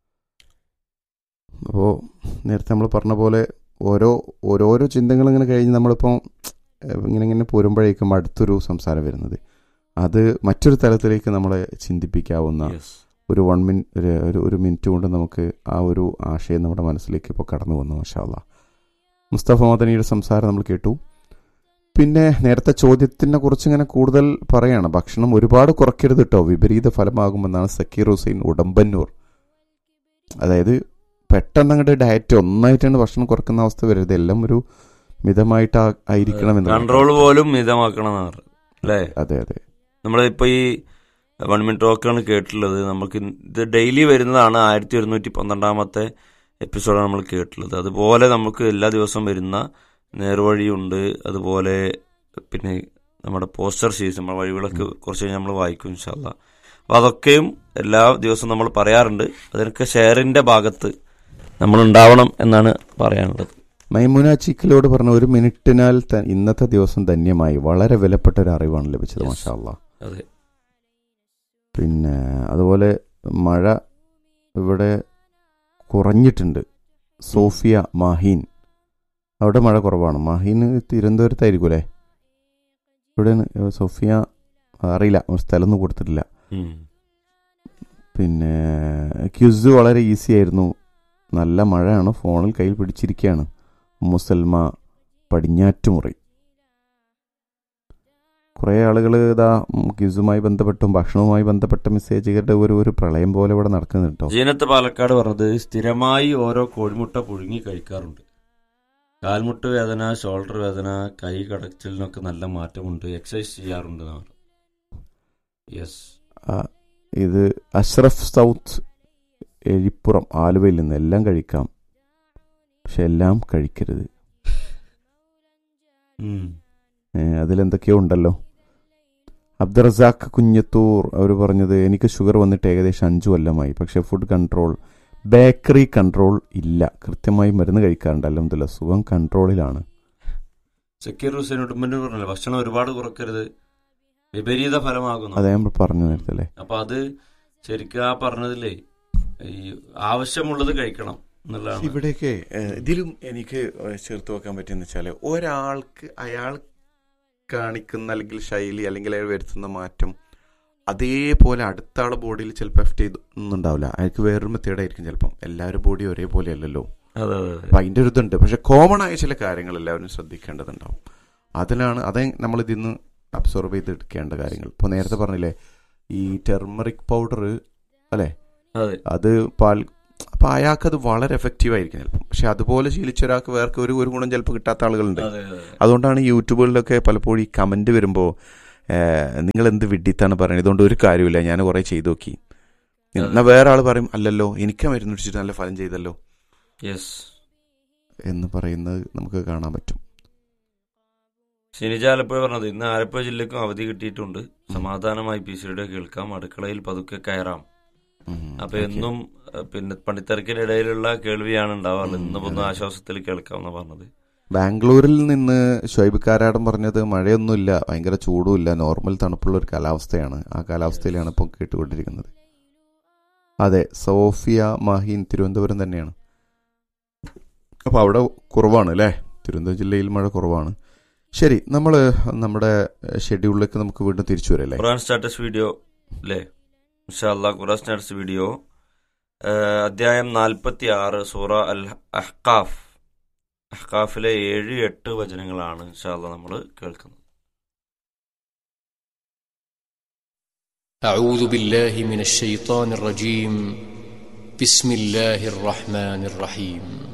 അപ്പോൾ നേരത്തെ നമ്മൾ പറഞ്ഞ പോലെ ഓരോ ഓരോരോ ചിന്തകൾ ഇങ്ങനെ കഴിഞ്ഞ് നമ്മളിപ്പോൾ ഇങ്ങനെ ഇങ്ങനെ പോരുമ്പോഴേക്കും അടുത്തൊരു സംസാരം വരുന്നത് അത് മറ്റൊരു തലത്തിലേക്ക് നമ്മളെ ചിന്തിപ്പിക്കാവുന്ന യെസ് ഒരു വൺ മിൻ ഒരു ഒരു- ഒരു മിനിറ്റ് കൊണ്ട് നമുക്ക് ആ ഒരു ആശയം നമ്മുടെ മനസ്സിലേക്ക് ഇപ്പോൾ കടന്നു വന്നു മാഷാല്ല മുസ്തഫ മദനിയുടെ സംസാരം നമ്മൾ കേട്ടു പിന്നെ നേരത്തെ ചോദ്യത്തിനെ കുറിച്ച് ഇങ്ങനെ കൂടുതൽ പറയാണ് ഭക്ഷണം ഒരുപാട് കുറയ്ക്കരുത് കേട്ടോ വിപരീത ഫലമാകുമെന്നാണ് സക്കീർ ഹുസൈൻ ഉടമ്പന്നൂർ അതായത് പെട്ടെന്ന് അങ്ങോട്ട് ഡയറ്റ് ഒന്നായിട്ടാണ് ഭക്ഷണം കുറക്കുന്ന അവസ്ഥ വരരുത് എല്ലാം ഒരു മിതമായിട്ട് ആ- ആയിരിക്കണം എന്ന് കൺട്രോൾ പോലും മിതമാക്കണം എന്നാണ് പറഞ്ഞത്. അല്ലേ അതെ അതെ നമ്മളിപ്പോൾ ഈ വൺ മിനിറ്റ് ടോക്കാണ് കേട്ടിട്ടുള്ളത് നമുക്ക് ഇത് ഡെയിലി വരുന്നതാണ് ആയിരത്തി ഒരുന്നൂറ്റി പന്ത്രണ്ടാമത്തെ എപ്പിസോഡാണ് നമ്മൾ കേട്ടിട്ടുള്ളത് അതുപോലെ നമുക്ക് എല്ലാ ദിവസവും വരുന്ന നേർവഴിയുണ്ട് അതുപോലെ പിന്നെ നമ്മുടെ പോസ്റ്റർ ഷീസ് നമ്മുടെ വഴികളൊക്കെ കുറച്ച് കഴിഞ്ഞ് നമ്മൾ വായിക്കും ഇൻഷാല്ല അപ്പോൾ അതൊക്കെയും എല്ലാ ദിവസവും നമ്മൾ പറയാറുണ്ട് അതിനൊക്കെ ഷെയറിൻ്റെ ഭാഗത്ത് നമ്മൾ ഉണ്ടാവണം എന്നാണ് പറയാനുള്ളത് മൈമുന ചിക്കലോട് പറഞ്ഞ ഒരു മിനിറ്റിനാൽ ത- ഇന്നത്തെ ദിവസം ധന്യമായി വളരെ വിലപ്പെട്ട ഒരു അറിവാണ് ലഭിച്ചത് Yes. മാഷാ അല്ലാ അതെ പിന്നെ അതുപോലെ മഴ ഇവിടെ കുറഞ്ഞിട്ടുണ്ട് സോഫിയ മാഹീൻ അവിടെ മഴ കുറവാണ് മാഹീൻ തിരുവനന്തപുരത്തായിരിക്കും അല്ലേ ഇവിടെ സോഫിയ അറിയില്ല ഒരു സ്ഥലമൊന്നും കൊടുത്തിട്ടില്ല ഉം. പിന്നെ ക്യുസ് വളരെ ഈസി ആയിരുന്നു നല്ല മഴയാണ് ഫോണിൽ കയ്യിൽ പിടിച്ചിരിക്കുകയാണ് മുസൽമ പടിഞ്ഞാറ്റുമുറി കുറേ ആളുകൾ ഇതാ ക്യുസുമായി ബന്ധപ്പെട്ടും ഭക്ഷണവുമായി ബന്ധപ്പെട്ട മെസ്സേജുകളുടെ ഒരു ഒരു പ്രളയം പോലെ ഇവിടെ നടക്കുന്നുണ്ട് കേട്ടോ ജീനത്ത് പാലക്കാട് പറഞ്ഞത് സ്ഥിരമായി ഓരോ കോഴിമുട്ട പുഴുങ്ങി കഴിക്കാറുണ്ട് കാൽമുട്ട് വേദന ഷോൾഡർ വേദന കൈ കടച്ചിലിനൊക്കെ നല്ല മാറ്റമുണ്ട് എക്സസൈസ് ചെയ്യാറുണ്ട് എന്നാണ് യെസ് ആ, ഇത് അഷ്റഫ് സൗത്ത് എഴിപ്പുറം ആലുവയിൽ നിന്ന് എല്ലാം കഴിക്കാം പക്ഷെ എല്ലാം കഴിക്കരുത് ഏ, അതിലെന്തൊക്കെയോ ഉണ്ടല്ലോ അബ്ദുറസാഖ് കുഞ്ഞത്തൂർ അവർ പറഞ്ഞത് എനിക്ക് ഷുഗർ വന്നിട്ട് ഏകദേശം അഞ്ചു കൊല്ലമായി പക്ഷെ ഫുഡ് കൺട്രോൾ ബേക്കറി കൺട്രോൾ ഇല്ല കൃത്യമായി മരുന്ന് കഴിക്കാറുണ്ട് അല്ലെന്നില്ല സുഖം കൺട്രോളിലാണ് സക്കീർ ഹുസൈൻ ഉടുമ്പന്നൂർ പറഞ്ഞല്ലോ ഭക്ഷണം ഒരുപാട് കുറക്കരുത് വിപരീത ഫലമാകുന്നു അതേ നമ്മൾ പറഞ്ഞു നേരത്തെ അല്ലേ അപ്പൊ അത് ശരിക്കും ആ പറഞ്ഞതിലേ ഈ ആവശ്യമുള്ളത് കഴിക്കണം എന്നുള്ളതാണ് ഇവിടെയൊക്കെ ഏഹ്, ഇതിലും എനിക്ക് ചേർത്ത് വെക്കാൻ പറ്റിയെന്ന് വെച്ചാൽ ഒരാൾക്ക് അയാൾ കാണിക്കുന്ന അല്ലെങ്കിൽ ശൈലി അല്ലെങ്കിൽ അയാൾ വരുത്തുന്ന മാറ്റം അതേപോലെ അടുത്ത ആളെ ബോഡിയിൽ ചിലപ്പോൾ എഫക്ട് ചെയ്തൊന്നുണ്ടാവില്ല അയാൾക്ക് വേറൊരു മെത്തേഡായിരിക്കും ചിലപ്പം എല്ലാവരും ബോഡി ഒരേപോലെ അല്ലല്ലോ അതെ അതെ അതെ അപ്പം അതിൻ്റെ ഒരു ഇതുണ്ട് പക്ഷെ കോമൺ ആയ ചില കാര്യങ്ങൾ എല്ലാവരും ശ്രദ്ധിക്കേണ്ടതുണ്ടാവും അതിലാണ് അതേ നമ്മൾ ഇതിന്ന് അബ്സോർബ് ചെയ്തെടുക്കേണ്ട കാര്യങ്ങൾ ഇപ്പോൾ നേരത്തെ പറഞ്ഞില്ലേ ഈ ടെർമറിക് പൗഡർ അല്ലേ അതെ അത് പാൽ അപ്പോൾ അയാൾക്കത് വളരെ എഫക്റ്റീവ് ആയിരിക്കും ചിലപ്പം പക്ഷെ അതുപോലെ ശീലിച്ച ഒരാൾക്ക് വേറെ ഒരു ഒരു ഗുണം ചിലപ്പോൾ കിട്ടാത്ത ആളുകളുണ്ട് അതെ അതെ അതുകൊണ്ടാണ് ഈ യൂട്യൂബുകളിലൊക്കെ പലപ്പോഴും ഈ കമന്റ് വരുമ്പോൾ നിങ്ങൾ എന്ത് വിഡിത്താണ് പറയുന്നത് ഇതുകൊണ്ട് ഒരു കാര്യമില്ല ഞാൻ കുറേ ചെയ്തു നോക്കി എന്നാൽ വേറെ ആൾ പറയും അല്ലല്ലോ എനിക്ക് ആ മരുന്ന് കുടിച്ചിട്ട് നല്ല ഫലം ചെയ്തല്ലോ യെസ് എന്ന് പറയുന്നത് നമുക്ക് കാണാൻ പറ്റും ഷിനിജ ആലപ്പുഴ പറഞ്ഞത് ഇന്ന് ആലപ്പുഴ ജില്ലക്കും അവധി കിട്ടിയിട്ടുണ്ട് സമാധാനമായി പി സിയുടെ കേൾക്കാം അടുക്കളയിൽ പതുക്കെ കയറാം ഉം, അപ്പൊ okay. എന്നും അഹ് പിന്നെ പണിത്തിരക്കിനിടയിലുള്ള കേൾവിയാണ് ഉണ്ടാവാറുള്ളത് ഇന്നിപ്പോ ഒന്ന് ആശ്വാസത്തിൽ കേൾക്കാമെന്ന് പറഞ്ഞത് ബാംഗ്ലൂരിൽ നിന്ന് ഷൊയ്ബ് കാരാടൻ പറഞ്ഞത് മഴയൊന്നുമില്ല ഭയങ്കര ചൂടുമില്ല നോർമൽ തണുപ്പുള്ള ഒരു കാലാവസ്ഥയാണ് ആ കാലാവസ്ഥയിലാണ് ഇപ്പോൾ കേട്ടുകൊണ്ടിരിക്കുന്നത് അതെ സോഫിയ മാഹിൻ തിരുവനന്തപുരം തന്നെയാണ് അപ്പോൾ അവിടെ കുറവാണ് അല്ലേ തിരുവനന്തപുരം ജില്ലയിൽ മഴ കുറവാണ് ശരി നമ്മൾ നമ്മുടെ ഷെഡ്യൂളിലേക്ക് നമുക്ക് വീണ്ടും തിരിച്ചു വരല്ലേ ഖുറാൻ സ്റ്റാറ്റസ് വീഡിയോ അല്ലേ ഇൻഷാല്ല ഖുറാൻ സ്റ്റാറ്റസ് വീഡിയോ ആഹ് അധ്യായം നാൽപ്പത്തി ആറ് സൂറ അൽ അഹ്കാഫ് അഹ്കാഫിലെ ഏഴ് എട്ട് വചനങ്ങളാണ് ഇൻഷാല്ല നമ്മൾ കേൾക്കുന്നത് أعوذ بالله من الشيطان الرجيم بسم الله الرحمن الرحيم